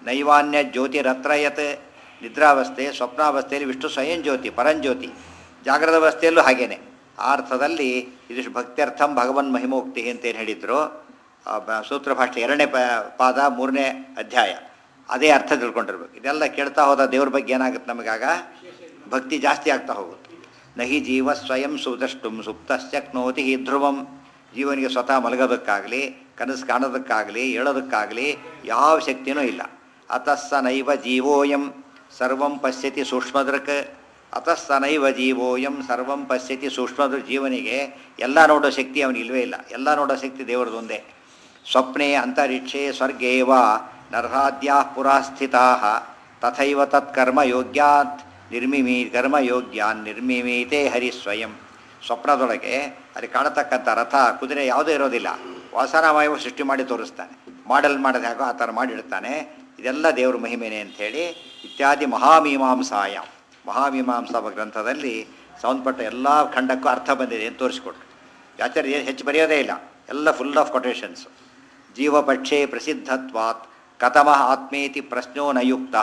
ನೈವಾನ್ಯ ಜ್ಯೋತಿರತ್ರಯತ್ ನಿದ್ರಾವಸ್ಥೆ ಸ್ವಪ್ನಾವಸ್ಥೆಯಲ್ಲಿ ವಿಷ್ಣು ಸ್ವಯಂ ಜ್ಯೋತಿ ಪರಂಜ್ಯೋತಿ ಜಾಗ್ರದ ಅವಸ್ಥೆಯಲ್ಲೂ ಹಾಗೇನೆ ಆ ಅರ್ಥದಲ್ಲಿ ಇದಿಷ್ಟು ಭಕ್ತ್ಯರ್ಥಂ ಭಗವನ್ ಮಹಿಮೋಕ್ತಿ ಅಂತ ಏನು ಹೇಳಿದ್ರು ಆ ಬ- ಸೂತ್ರ ಭಾಷೆ ಎರಡನೇ ಪ ಪಾದ ಮೂರನೇ ಅಧ್ಯಾಯ ಅದೇ ಅರ್ಥ ತಿಳ್ಕೊಂಡಿರ್ಬೇಕು ಇದೆಲ್ಲ ಕೇಳ್ತಾ ಹೋದ ದೇವ್ರ ಬಗ್ಗೆ ಏನಾಗುತ್ತೆ ನಮಗಾಗ ಭಕ್ತಿ ಜಾಸ್ತಿ ಆಗ್ತಾ ಹೋಗುತ್ತೆ ನಹಿ ಜೀವ ಸ್ವಯಂ ಸುದಷ್ಟುಂ ಸುಪ್ತಶ್ಚಕ್ನೋತಿ ಹಿ ಧ್ರುವಂ ಜೀವನಿಗೆ ಸ್ವತಃ ಮಲಗೋದಕ್ಕಾಗಲಿ ಕನಸು ಕಾಣೋದಕ್ಕಾಗಲಿ ಹೇಳೋದಕ್ಕಾಗಲಿ ಯಾವ ಶಕ್ತಿಯೂ ಇಲ್ಲ ಅತಸ್ಸ ನೈವ ಜೀವೋಯಂ ಸರ್ವಂ ಪಶ್ಯತಿ ಸೂಕ್ಷ್ಮದೃಕ್ ಅತಸ್ಸ ನೈವ ಜೀವೋಯಂ ಸರ್ವಂ ಪಶ್ಯತಿ ಸೂಕ್ಷ್ಮದೃ ಜೀವನಿಗೆ ಎಲ್ಲ ನೋಡೋ ಶಕ್ತಿ ಅವನಿಗೆ ಇಲ್ವೇ ಇಲ್ಲ ಎಲ್ಲ ನೋಡೋ ಶಕ್ತಿ ದೇವರದು ಒಂದೇ ಸ್ವಪ್ನೆ ಅಂತರಿಕ್ಷೆ ಸ್ವರ್ಗೇ ವಾ ನರ್ಹಾದ್ಯಾ ಪುರಾ ಸ್ಥಿತಾ ತಥೈವ ತತ್ಕರ್ಮ ಯೋಗ್ಯಾತ್ ನಿರ್ಮಿಮಿ ಕರ್ಮಯೋಗ್ಯಾನ್ ನಿರ್ಮಿಮೀತೆ ಹರಿ ಸ್ವಯಂ ಸ್ವಪ್ನದೊಳಗೆ ಅಲ್ಲಿ ಕಾಣತಕ್ಕಂಥ ರಥ ಕುದುರೆ ಯಾವುದೂ ಇರೋದಿಲ್ಲ ವಾಸನಾಮಯವ ಸೃಷ್ಟಿ ಮಾಡಿ ತೋರಿಸ್ತಾನೆ ಮಾಡೆಲ್ ಮಾಡೋದು ಹೇಗೋ ಆ ಥರ ಮಾಡಿಡ್ತಾನೆ ಇದೆಲ್ಲ ದೇವ್ರ ಮಹಿಮೆನೆ ಅಂಥೇಳಿ ಇತ್ಯಾದಿ ಮಹಾಮೀಮಾಂಸಾಯ ಮಹಾಮೀಮಾಂಸಾ ಗ್ರಂಥದಲ್ಲಿ ಸಂಬಂಧಪಟ್ಟ ಎಲ್ಲ ಖಂಡಕ್ಕೂ ಅರ್ಥ ಬಂದಿದೆ ಅಂತ ತೋರಿಸ್ಕೊಟ್ರು ಆಚಾರ್ಯ ಏನು ಹೆಚ್ಚು ಬರೆಯೋದೇ ಇಲ್ಲ ಎಲ್ಲ ಫುಲ್ ಆಫ್ ಕೊಟೇಶನ್ಸು ಜೀವಪಕ್ಷೇ ಪ್ರಸಿದ್ಧತ್ವಾತ್ ಕಥಮಃ ಆತ್ಮೇತಿ ಪ್ರಶ್ನೋ ನಯುಕ್ತ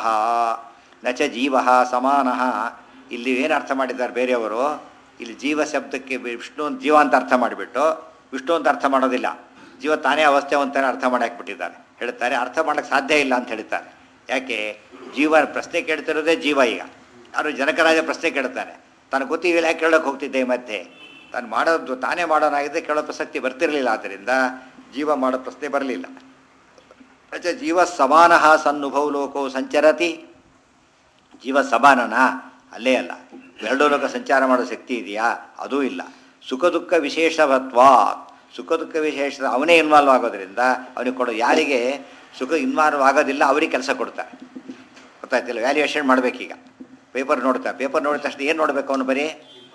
ನ ಚ ಜೀವ ಸಮಾನ ಇಲ್ಲಿ ಏನು ಅರ್ಥ ಮಾಡಿದ್ದಾರೆ ಬೇರೆಯವರು ಇಲ್ಲಿ ಜೀವ ಶಬ್ದಕ್ಕೆ ಬಿ- ವಿಷ್ಣು ಅಂತ ಜೀವ ಅಂತ ಅರ್ಥ ಮಾಡಿಬಿಟ್ಟು ವಿಷ್ಣು ಅಂತ ಅರ್ಥ ಮಾಡೋದಿಲ್ಲ ಜೀವ ತಾನೇ ಅವಸ್ಥೆವಂತಾನೆ ಅರ್ಥ ಮಾಡಿ ಹಾಕ್ಬಿಟ್ಟಿದ್ದಾರೆ ಹೇಳ್ತಾರೆ ಅರ್ಥ ಮಾಡೋಕ್ಕೆ ಸಾಧ್ಯ ಇಲ್ಲ ಅಂತ ಹೇಳ್ತಾರೆ ಯಾಕೆ ಜೀವ ಪ್ರಶ್ನೆ ಕೇಳ್ತಿರೋದೇ ಜೀವ ಈಗ ಯಾರು ಜನಕರಾಜ ಪ್ರಶ್ನೆ ಕೇಳ್ತಾನೆ ತನಗೆ ಗೊತ್ತಿಲ್ಲ ಯಾಕೆ ಕೇಳೋಕೆ ಹೋಗ್ತಿದ್ದೆ ಈ ಮಧ್ಯೆ ತಾನು ಮಾಡೋದು ತಾನೇ ಮಾಡೋನಾಗಿದ್ದೆ ಕೇಳೋ ಪ್ರಸಕ್ತಿ ಬರ್ತಿರಲಿಲ್ಲ ಆದ್ದರಿಂದ ಜೀವ ಮಾಡೋ ಪ್ರಶ್ನೆ ಬರಲಿಲ್ಲ ಅಚ ಜೀವ ಸಮಾನ ಸನ್ನುಭವ ಲೋಕೋ ಸಂಚರತಿ ಜೀವ ಸಮಾನನಾ ಅಲ್ಲೇ ಅಲ್ಲ ಎರಡು ಲೋಕ ಸಂಚಾರ ಮಾಡೋ ಶಕ್ತಿ ಇದೆಯಾ ಅದೂ ಇಲ್ಲ ಸುಖ ದುಃಖ ವಿಶೇಷವತ್ವಾ ಸುಖ ದುಃಖ ವಿಶೇಷ ಅವನೇ ಇನ್ವಾಲ್ವ್ ಆಗೋದ್ರಿಂದ ಅವನಿಗೆ ಕೊಡೋ ಯಾರಿಗೆ ಸುಖ ಇನ್ವಾಲ್ವ್ ಆಗೋದಿಲ್ಲ ಅವರಿಗೆ ಕೆಲಸ ಕೊಡ್ತಾರೆ ಗೊತ್ತಾಯ್ತಿಲ್ಲ ವ್ಯಾಲ್ಯೂಯೇಷನ್ ಮಾಡಬೇಕೀಗ ಪೇಪರ್ ನೋಡ್ತಾ ಪೇಪರ್ ನೋಡಿದ ತಕ್ಷಣ ಏನು ನೋಡಬೇಕು ಅವನು ಬರೀ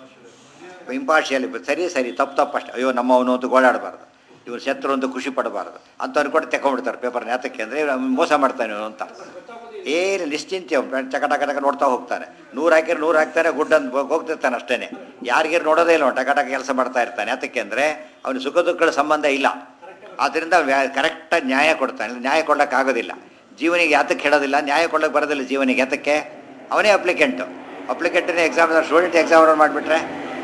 ಇಂಪಾರ್ಷಿಯಲಿ ಸರಿ ಸರಿ ತಪ್ಪು ತಪ್ಪು ಅಷ್ಟೇ ಅಯ್ಯೋ ನಮ್ಮವನು ಅಂತ ಗೋಳಾಡಬಾರ್ದು ಇವ್ರು ಶತ್ರು ಅಂತ ಖುಷಿ ಪಡಬಾರ್ದು ಅಂಥವ್ರು ಕೂಡ ತಗೊಂಡ್ಬಿಡ್ತಾರೆ ಪೇಪರ್ ನೇತಕ್ಕೆ ಅಂದರೆ ಮೋಸ ಮಾಡ್ತಾನೆ ಇವನು ಅಂತ ಏನು ನಿಶ್ಚಿಂತೆ ಅವ್ನು ಚಕ ಟಕ ಟಕ ನೋಡ್ತಾ ಹೋಗ್ತಾನೆ ನೂರು ಹಾಕಿದ್ರೆ ನೂರು ಹಾಕ್ತಾನೆ ಗುಡ್ ಅಂತ ಹೋಗ್- ಹೋಗ್ತಿರ್ತಾನೆ ಅಷ್ಟೇ ಯಾರಿಗಾರು ನೋಡೋದೇ ಇಲ್ಲ ಅವ್ನು ಟಕ ಟಕ ಕೆಲಸ ಮಾಡ್ತಾ ಇರ್ತಾನೆ ಯಾತಕ್ಕೆ ಅಂದರೆ ಅವನು ಸುಖ ದುಃಖಗಳ ಸಂಬಂಧ ಇಲ್ಲ ಆದ್ದರಿಂದ ಕರೆಕ್ಟಾಗಿ ನ್ಯಾಯ ಕೊಡ್ತಾನೆ ನ್ಯಾಯ ಕೊಡೋಕ್ಕಾಗೋದಿಲ್ಲ ಜೀವನಿಗೆ ಯಾತಕ್ಕೆ ಹೇಳೋದಿಲ್ಲ ನ್ಯಾಯ ಕೊಡೋಕ್ಕೆ ಬರೋದಿಲ್ಲ ಜೀವನಿಗೆ ಯಾತಕ್ಕೆ ಅವನೇ ಅಪ್ಲಿಕೆಂಟು ಅಪ್ಲಿಕೆಂಟನೇ ಎಕ್ಸಾಮ್ ಸ್ಟೂಡೆಂಟ್ ಎಕ್ಸಾಮ್ ಮಾಡಿಬಿಟ್ರೆ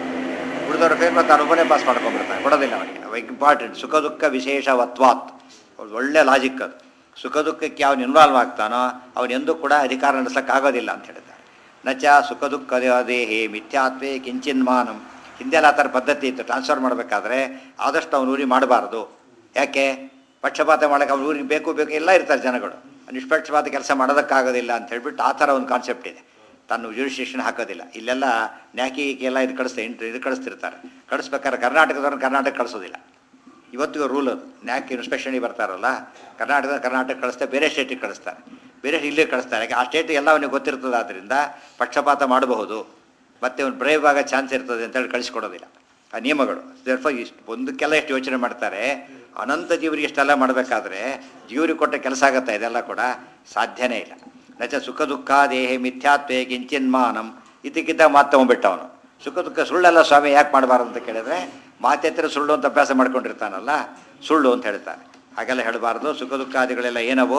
ಉಳಿದವ್ರ ಪೇಪರ್ ತಾನು ಒಬ್ಬನೇ ಪಾಸ್ ಮಾಡ್ಕೊಂಡ್ಬಿಡ್ತಾನೆ ಕೊಡೋದಿಲ್ಲ ಅವನಿಗೆ ಇಂಪಾರ್ಟೆಂಟ್ ಸುಖ ದುಃಖ ವಿಶೇಷವತ್ವಾತ್ ಅವ್ರು ಒಳ್ಳೆ ಲಾಜಿಕ್ ಅದು ಸುಖ ದುಃಖಕ್ಕೆ ಅವನು ಇನ್ವಾಲ್ವ್ ಆಗ್ತಾನೋ ಅವನು ಎಂದೂ ಕೂಡ ಅಧಿಕಾರ ನಡೆಸೋಕ್ಕಾಗೋದಿಲ್ಲ ಅಂತ ಹೇಳ್ತಾರೆ ನಚ ಸುಖ ದುಃಖ ದೇಹೇ ಮಿಥ್ಯಾತ್ವೇ ಕಿಂಚಿನ್ಮಾನಂ ಹಿಂದೆಲ್ಲ ಆ ಥರ ಪದ್ಧತಿ ಇತ್ತು ಟ್ರಾನ್ಸ್ಫರ್ ಮಾಡಬೇಕಾದ್ರೆ ಆದಷ್ಟು ಅವನು ಊರಿಗೆ ಮಾಡಬಾರ್ದು ಯಾಕೆ ಪಕ್ಷಪಾತ ಮಾಡೋಕೆ ಅವ್ನು ಊರಿಗೆ ಬೇಕು ಬೇಕು ಎಲ್ಲ ಇರ್ತಾರೆ ಜನಗಳು ನಿಷ್ಪಕ್ಷಪಾತ ಕೆಲಸ ಮಾಡೋದಕ್ಕಾಗೋದಿಲ್ಲ ಅಂತ ಹೇಳ್ಬಿಟ್ಟು ಆ ಥರ ಒಂದು ಕಾನ್ಸೆಪ್ಟ್ ಇದೆ ತನ್ನ ಜ್ಯೂರಿಸ್ಟಿಕ್ಷನ್ ಹಾಕೋದಿಲ್ಲ ಇಲ್ಲೆಲ್ಲ ನ್ಯಾಕಿ ಎಲ್ಲ ಇದು ಕಳಿಸ್ತಾ ಇಂಟ್ರ್ ಇದು ಕಳಿಸ್ತಿರ್ತಾರೆ ಕಳಿಸ್ಬೇಕಾದ್ರೆ ಕರ್ನಾಟಕದವ್ರನ್ನ ಕರ್ನಾಟಕ ಕಳಿಸೋದಿಲ್ಲ ಇವತ್ತಿಗೂ ರೂಲ್ ಅದು ನ್ಯಾಕ್ ಇನ್ಸ್ಪೆಕ್ಷನಿಗೆ ಬರ್ತಾರಲ್ಲ ಕರ್ನಾಟಕದ ಕರ್ನಾಟಕ ಕಳಿಸ್ತಾರೆ ಬೇರೆ ಸ್ಟೇಟಿಗೆ ಕಳಿಸ್ತಾರೆ ಬೇರೆ ಇಲ್ಲೇ ಕಳಿಸ್ತಾರೆ ಯಾಕೆ ಆ ಸ್ಟೇಟ್ ಎಲ್ಲ ಅವನಿಗೆ ಗೊತ್ತಿರ್ತದೆ ಆದ್ದರಿಂದ ಪಕ್ಷಪಾತ ಮಾಡಬಹುದು ಮತ್ತೆ ಅವ್ನು ಬ್ರೇವ್ ಆಗೋ ಚಾನ್ಸ್ ಇರ್ತದೆ ಅಂತೇಳಿ ಕಳಿಸ್ಕೊಡೋದಿಲ್ಲ ಆ ನಿಯಮಗಳು ದೇರ್ಫ ಇಷ್ಟು ಒಂದಕ್ಕೆಲ್ಲ ಎಷ್ಟು ಯೋಚನೆ ಮಾಡ್ತಾರೆ ಅನಂತ ಜೀವರಿಗೆ ಇಷ್ಟೆಲ್ಲ ಮಾಡಬೇಕಾದ್ರೆ ಜೀವರಿಗೆ ಕೊಟ್ಟ ಕೆಲಸ ಆಗುತ್ತಾ ಇದೆಲ್ಲ ಕೂಡ ಸಾಧ್ಯನೇ ಇಲ್ಲ ನಚ ಸುಖ ದುಃಖ ದೇಹೆ ಮಿಥ್ಯಾತ್ವೇ ಕಿಂಚಿನ್ಮಾನಂ ಇದಕ್ಕಿದ್ದ ಮಾತು ತಗೊಂಡ್ಬಿಟ್ಟ ಅವನು ಸುಖ ದುಃಖ ಸುಳ್ಳೆಲ್ಲ ಸ್ವಾಮಿ ಯಾಕೆ ಮಾಡಬಾರ್ದು ಅಂತ ಕೇಳಿದ್ರೆ ಮಾತೆತ್ತಿರ ಸುಳ್ಳು ಅಂತ ಅಭ್ಯಾಸ ಮಾಡ್ಕೊಂಡಿರ್ತಾನಲ್ಲ ಸುಳ್ಳು ಅಂತ ಹೇಳ್ತಾನೆ ಹಾಗೆಲ್ಲ ಹೇಳಬಾರ್ದು ಸುಖ ದುಃಖಾದಿಗಳೆಲ್ಲ ಏನವು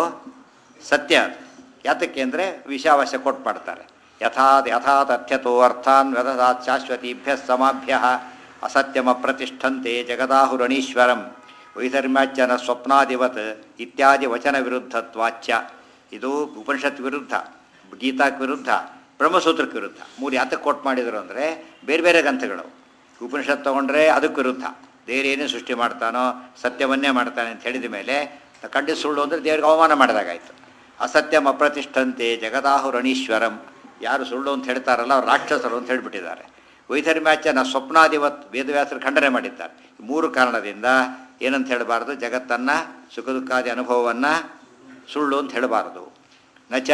ಸತ್ಯ ಅದು ಯಾತಕ್ಕೆ ಅಂದರೆ ವಿಷಾವಶ್ಯ ಕೊಟ್ಟು ಮಾಡ್ತಾರೆ ಯಥಾ ಯಥಾ ತಥ್ಯತೋ ಅರ್ಥಾನ್ ವ್ಯದದಾತ್ ಶಾಶ್ವತೀಭ್ಯ ಸಮಾಭ್ಯ ಅಸತ್ಯಮ ಪ್ರತಿಷ್ಠಂತೆ ಜಗದಾಹುರಣೀಶ್ವರಂ ವೈಧರ್ಮ್ಯಾಚ್ಯನ ಸ್ವಪ್ನಾದಿವತ್ ಇತ್ಯಾದಿ ವಚನ ವಿರುದ್ಧತ್ವಾಚ್ಯ ಇದು ಉಪನಿಷತ್ ವಿರುದ್ಧ ಗೀತಾಕ್ ವಿರುದ್ಧ ಬ್ರಹ್ಮಸೂತ್ರಕ್ಕೆ ವಿರುದ್ಧ ಮೂರು ಯಾತಕ್ಕೆ ಕೊಟ್ಟು ಮಾಡಿದರು ಅಂದರೆ ಬೇರೆ ಬೇರೆ ಗ್ರಂಥಗಳು ಉಪನಿಷತ್ ತೊಗೊಂಡ್ರೆ ಅದಕ್ಕೆ ವಿರುದ್ಧ ದೇವ್ರು ಏನೇ ಸೃಷ್ಟಿ ಮಾಡ್ತಾನೋ ಸತ್ಯವನ್ನೇ ಮಾಡ್ತಾನೆ ಅಂತ ಹೇಳಿದ ಮೇಲೆ ಖಂಡಿತ ಸುಳ್ಳು ಅಂದರೆ ದೇವ್ರಿಗೆ ಅವಮಾನ ಮಾಡಿದಾಗಾಯ್ತು ಅಸತ್ಯಂ ಅಪ್ರತಿಷ್ಠಂತೆ ಜಗದಾಹುರಣೀಶ್ವರಂ ಯಾರು ಸುಳ್ಳು ಅಂತ ಹೇಳ್ತಾರಲ್ಲ ಅವ್ರು ರಾಕ್ಷಸರು ಅಂತ ಹೇಳಿಬಿಟ್ಟಿದ್ದಾರೆ ವೈಧರ್ಮ್ಯಾಚ ನ ಸ್ವಪ್ನಾದಿವತ್ ವೇದವ್ಯಾಸರು ಖಂಡನೆ ಮಾಡಿದ್ದಾರೆ ಈ ಮೂರು ಕಾರಣದಿಂದ ಏನಂತ ಹೇಳಬಾರ್ದು ಜಗತ್ತನ್ನು ಸುಖ ದುಃಖಾದಿ ಅನುಭವವನ್ನು ಸುಳ್ಳು ಅಂತ ಹೇಳಬಾರದು ನಚ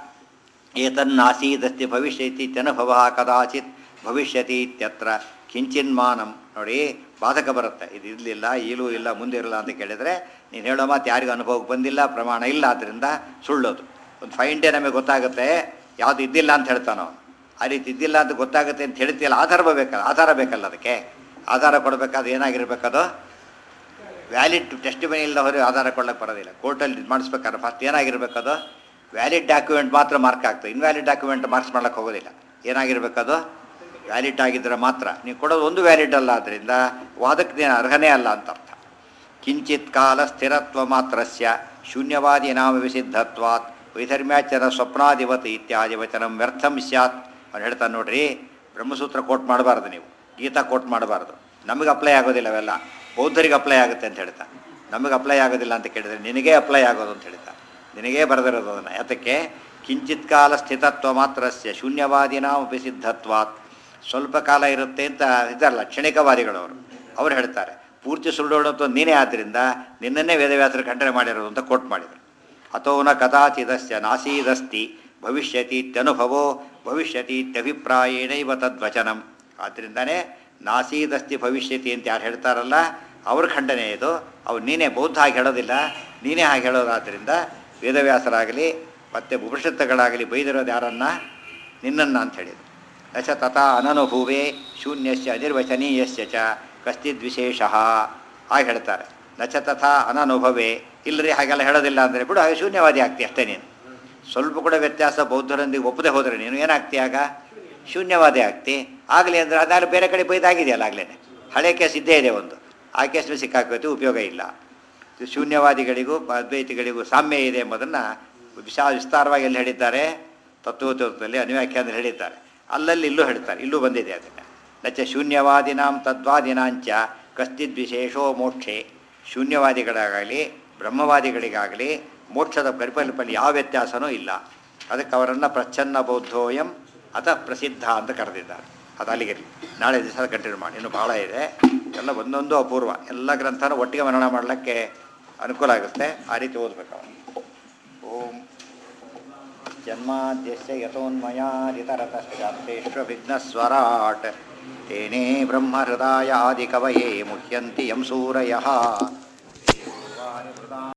ಏತನ್ನಾಸೀದಸ್ತಿ ಭವಿಷ್ಯತಿ ಇತ್ಯನುಭವ ಕದಾಚಿತ್ ಭವಿಷ್ಯತಿ ಇತ್ಯತ್ರ ಕಿಂಚಿನ್ಮಾನಂ ನೋಡಿ ಬಾಧಕ ಬರುತ್ತೆ ಇದು ಇರಲಿಲ್ಲ ಈಲೂ ಇಲ್ಲ ಮುಂದೆ ಇರಲ್ಲ ಅಂತ ಕೇಳಿದರೆ ನೀನು ಹೇಳೋ ಮಾತು ಯಾರಿಗೂ ಅನುಭವಕ್ಕೆ ಬಂದಿಲ್ಲ ಪ್ರಮಾಣ ಇಲ್ಲ ಆದ್ದರಿಂದ ಸುಳ್ಳೋದು ಒಂದು ಫೈನ್ ಡೇ ನಮಗೆ ಗೊತ್ತಾಗುತ್ತೆ ಯಾವುದು ಇದ್ದಿಲ್ಲ ಅಂತ ಹೇಳ್ತಾನೋ ಅವನು ಆ ರೀತಿ ಇದ್ದಿಲ್ಲ ಅಂತ ಗೊತ್ತಾಗುತ್ತೆ ಅಂತ ಹೇಳ್ತೀಯಲ್ಲ ಆಧಾರ ಬೇಕಲ್ಲ ಆಧಾರ ಬೇಕಲ್ಲ ಅದಕ್ಕೆ ಆಧಾರ ಕೊಡಬೇಕಾದ್ರೆ ಏನಾಗಿರ್ಬೇಕದು ವ್ಯಾಲಿಡ್ ಟೆಸ್ಟ್ ಮನಿ ಇಲ್ಲದ ಹೊರಗೆ ಆಧಾರ ಕೊಡ್ಲಿಕ್ಕೆ ಬರೋದಿಲ್ಲ ಕೋರ್ಟಲ್ಲಿ ಇದು ಮಾಡಿಸ್ಬೇಕಾದ್ರೆ ಫಸ್ಟ್ ಏನಾಗಿರ್ಬೇಕದು ವ್ಯಾಲಿಡ್ ಡಾಕ್ಯುಮೆಂಟ್ ಮಾತ್ರ ಮಾರ್ಕ್ ಆಗ್ತದೆ ಇನ್ವ್ಯಾಲಿಡ್ ಡಾಕ್ಯುಮೆಂಟ್ ಮಾರ್ಕ್ಸ್ ಮಾಡ್ಲಿಕ್ಕೆ ಹೋಗೋದಿಲ್ಲ ಏನಾಗಿರ್ಬೇಕದು ವ್ಯಾಲಿಡ್ ಆಗಿದ್ದರೆ ಮಾತ್ರ ನೀವು ಕೊಡೋದು ಒಂದು ವ್ಯಾಲಿಡ್ ಅಲ್ಲ ಆದ್ದರಿಂದ ವಾದಕ್ಕೆ ನೀನು ಅರ್ಹನೇ ಅಲ್ಲ ಅಂತ ಅರ್ಥ ಕಿಂಚಿತ್ ಕಾಲ ಸ್ಥಿರತ್ವ ಮಾತ್ರಸ್ಯ ಶೂನ್ಯವಾದಿ ನಾಮ ವಿಸಿದ್ಧತ್ವಾತ್ ವೈಧರ್ಮ್ಯಾಚರ ಸ್ವಪ್ನಾಧಿವತ್ ಇತ್ಯಾದಿ ವಚನಂ ವ್ಯರ್ಥಂ ಸ್ಯಾತ್ ಅವ್ನು ಹೇಳ್ತಾನೆ ನೋಡ್ರಿ ಬ್ರಹ್ಮಸೂತ್ರ ಕೋಟ್ ಮಾಡಬಾರ್ದು ನೀವು ಗೀತಾ ಕೋಟ್ ಮಾಡಬಾರ್ದು ನಮಗೆ ಅಪ್ಲೈ ಆಗೋದಿಲ್ಲ ಅವೆಲ್ಲ ಬೌದ್ಧರಿಗೆ ಅಪ್ಲೈ ಆಗುತ್ತೆ ಅಂತ ಹೇಳ್ತಾ ನಮಗೆ ಅಪ್ಲೈ ಆಗೋದಿಲ್ಲ ಅಂತ ಕೇಳಿದ್ರೆ ನಿನಗೇ ಅಪ್ಲೈ ಆಗೋದು ಅಂತ ಹೇಳ್ತಾ ನಿನಗೇ ಬರೆದಿರೋದು ಅದನ್ನು ಯಾತಕ್ಕೆ ಕಿಂಚಿತ್ ಕಾಲ ಸ್ಥಿತತ್ವ ಮಾತ್ರಸ್ಯ ಶೂನ್ಯವಾದಿನಾಮಪಿ ಸಿದ್ಧತ್ವಾತ್ ಸ್ವಲ್ಪ ಕಾಲ ಇರುತ್ತೆ ಅಂತ ಇದಾರಲ್ಲ ಕ್ಷಣಿಕವಾದಿಗಳು ಅವರು ಅವ್ರು ಹೇಳ್ತಾರೆ ಪೂರ್ತಿ ಸುಳ್ಳೋಡಂತ ನೀನೇ ಆದ್ದರಿಂದ ನಿನ್ನನ್ನೇ ವೇದವ್ಯಾಸರು ಖಂಡನೆ ಮಾಡಿರೋದು ಅಂತ ಕೋಟ್ ಮಾಡಿದರು ಅಥೋನ ಕದಾಚಿದಸ್ಯ ನಾಸೀದಸ್ತಿ ಭವಿಷ್ಯತೀತ್ಯನುಭವೋ ಭವಿಷ್ಯತೀತ್ಯಭಿಪ್ರಾಯೇಣೈವ ತದ್ವಚನಂ ಆದ್ದರಿಂದನೇ ನಾಸೀದಸ್ತಿ ಭವಿಷ್ಯತಿ ಅಂತ ಯಾರು ಹೇಳ್ತಾರಲ್ಲ ಅವ್ರ ಖಂಡನೆ ಇದು ಅವ್ರು ನೀನೇ ಬೌದ್ಧ ಹಾಗೆ ಹೇಳೋದಿಲ್ಲ ನೀನೇ ಹಾಗೆ ಹೇಳೋದಾದ್ದರಿಂದ ವೇದವ್ಯಾಸರಾಗಲಿ ಮತ್ತು ಉಪನಿಷತ್ತುಗಳಾಗಲಿ ಬೈದಿರೋದು ಯಾರನ್ನ ನಿನ್ನನ್ನು ಅಂತ ಹೇಳಿದ್ರು ನಚ ತಥಾ ಅನನುಭೂವೇ ಶೂನ್ಯಸ್ಯ ಅನಿರ್ವಚನೀಯಸ್ಯ ಚ ಕಶ್ಚಿದ್ವಿಶೇಷ ಹಾಗೆ ಹೇಳ್ತಾರೆ ನಚ ತಥಾ ಅನನುಭವೇ ಇಲ್ಲರಿ ಹಾಗೆಲ್ಲ ಹೇಳೋದಿಲ್ಲ ಅಂದರೆ ಬಿಡು ಹಾಗೆ ಶೂನ್ಯವಾದಿ ಆಗ್ತಿ ಅಷ್ಟೇ ನೀನು ಸ್ವಲ್ಪ ಕೂಡ ವ್ಯತ್ಯಾಸ ಬೌದ್ಧರೊಂದಿಗೆ ಒಪ್ಪದೆ ಹೋದರೆ ನೀನು ಏನಾಗ್ತಿ ಆಗ ಶೂನ್ಯವಾದಿ ಆಗ್ತಿ ಆಗಲಿ ಅಂದರೆ ಅದಾಗಲೇ ಬೇರೆ ಕಡೆ ಬೈದಾಗಿದೆಯಲ್ಲ ಆಗಲೇ ಹಳೆ ಕೇಸ್ ಇದ್ದೇ ಇದೆ ಒಂದು ಆ ಕೇಸ್ ಸಿಕ್ಕಾಕೋತಿ ಉಪಯೋಗ ಇಲ್ಲ ಇದು ಶೂನ್ಯವಾದಿಗಳಿಗೂ ಅದ್ವೈತಿಗಳಿಗೂ ಸಾಮ್ಯ ಇದೆ ಎಂಬುದನ್ನು ವಿಶಾ ವಿಸ್ತಾರವಾಗಿ ಎಲ್ಲಿ ಹೇಳಿದ್ದಾರೆ ತತ್ವೋತ್ವದಲ್ಲಿ ಅನಿವ್ಯಾಖ್ಯಾನದಲ್ಲಿ ಹೇಳಿದ್ದಾರೆ ಅಲ್ಲಲ್ಲಿ ಇಲ್ಲೂ ಹೇಳ್ತಾರೆ ಇಲ್ಲೂ ಬಂದಿದೆ ಅದನ್ನು ನಚ ಶೂನ್ಯವಾದಿನಾಂ ತದ್ವಾದಿನಾಂಚ ಕಶ್ಚಿದ್ ವಿಶೇಷೋ ಮೋಕ್ಷೆ ಶೂನ್ಯವಾದಿಗಳಾಗಲಿ ಬ್ರಹ್ಮವಾದಿಗಳಿಗಾಗಲಿ ಮೋಕ್ಷದ ಪರಿಕಲ್ಪನೆ ಯಾವ ವ್ಯತ್ಯಾಸನೂ ಇಲ್ಲ ಅದಕ್ಕೆ ಅವರನ್ನು ಪ್ರಚ್ಛನ್ನ ಬೌದ್ಧೋಯಂ ಅಥ ಪ್ರಸಿದ್ಧ ಅಂತ ಕರೆದಿದ್ದಾರೆ ಅದು ಅಲ್ಲಿಗಿರಲಿ ನಾಳೆ ದಿವಸ ಕಂಟಿನ್ಯೂ ಮಾಡಿ ಇನ್ನು ಭಾಳ ಇದೆ ಎಲ್ಲ ಒಂದೊಂದು ಅಪೂರ್ವ ಎಲ್ಲ ಗ್ರಂಥನೂ ಒಟ್ಟಿಗೆ ಮನನ ಮಾಡಲಿಕ್ಕೆ ಅನುಕೂಲ ಆಗುತ್ತೆ ಆ ರೀತಿ ಓದಬೇಕು ಅವನು ಓಂ ಜನ್ಮಾದ್ಯಸ್ಯ ಯಥೋನ್ಮಯಾದಿತರತಶ್ಚಾಪ್ತೇಷ್ವವಿಘ್ನಸ್ವರಾಟ್ ತೇನೇ ಬ್ರಹ್ಮಹೃದಾಯಾದಿಕವಯೇ ಮುಹ್ಯಂತಿ ಯಂ ಸೂರಯಃ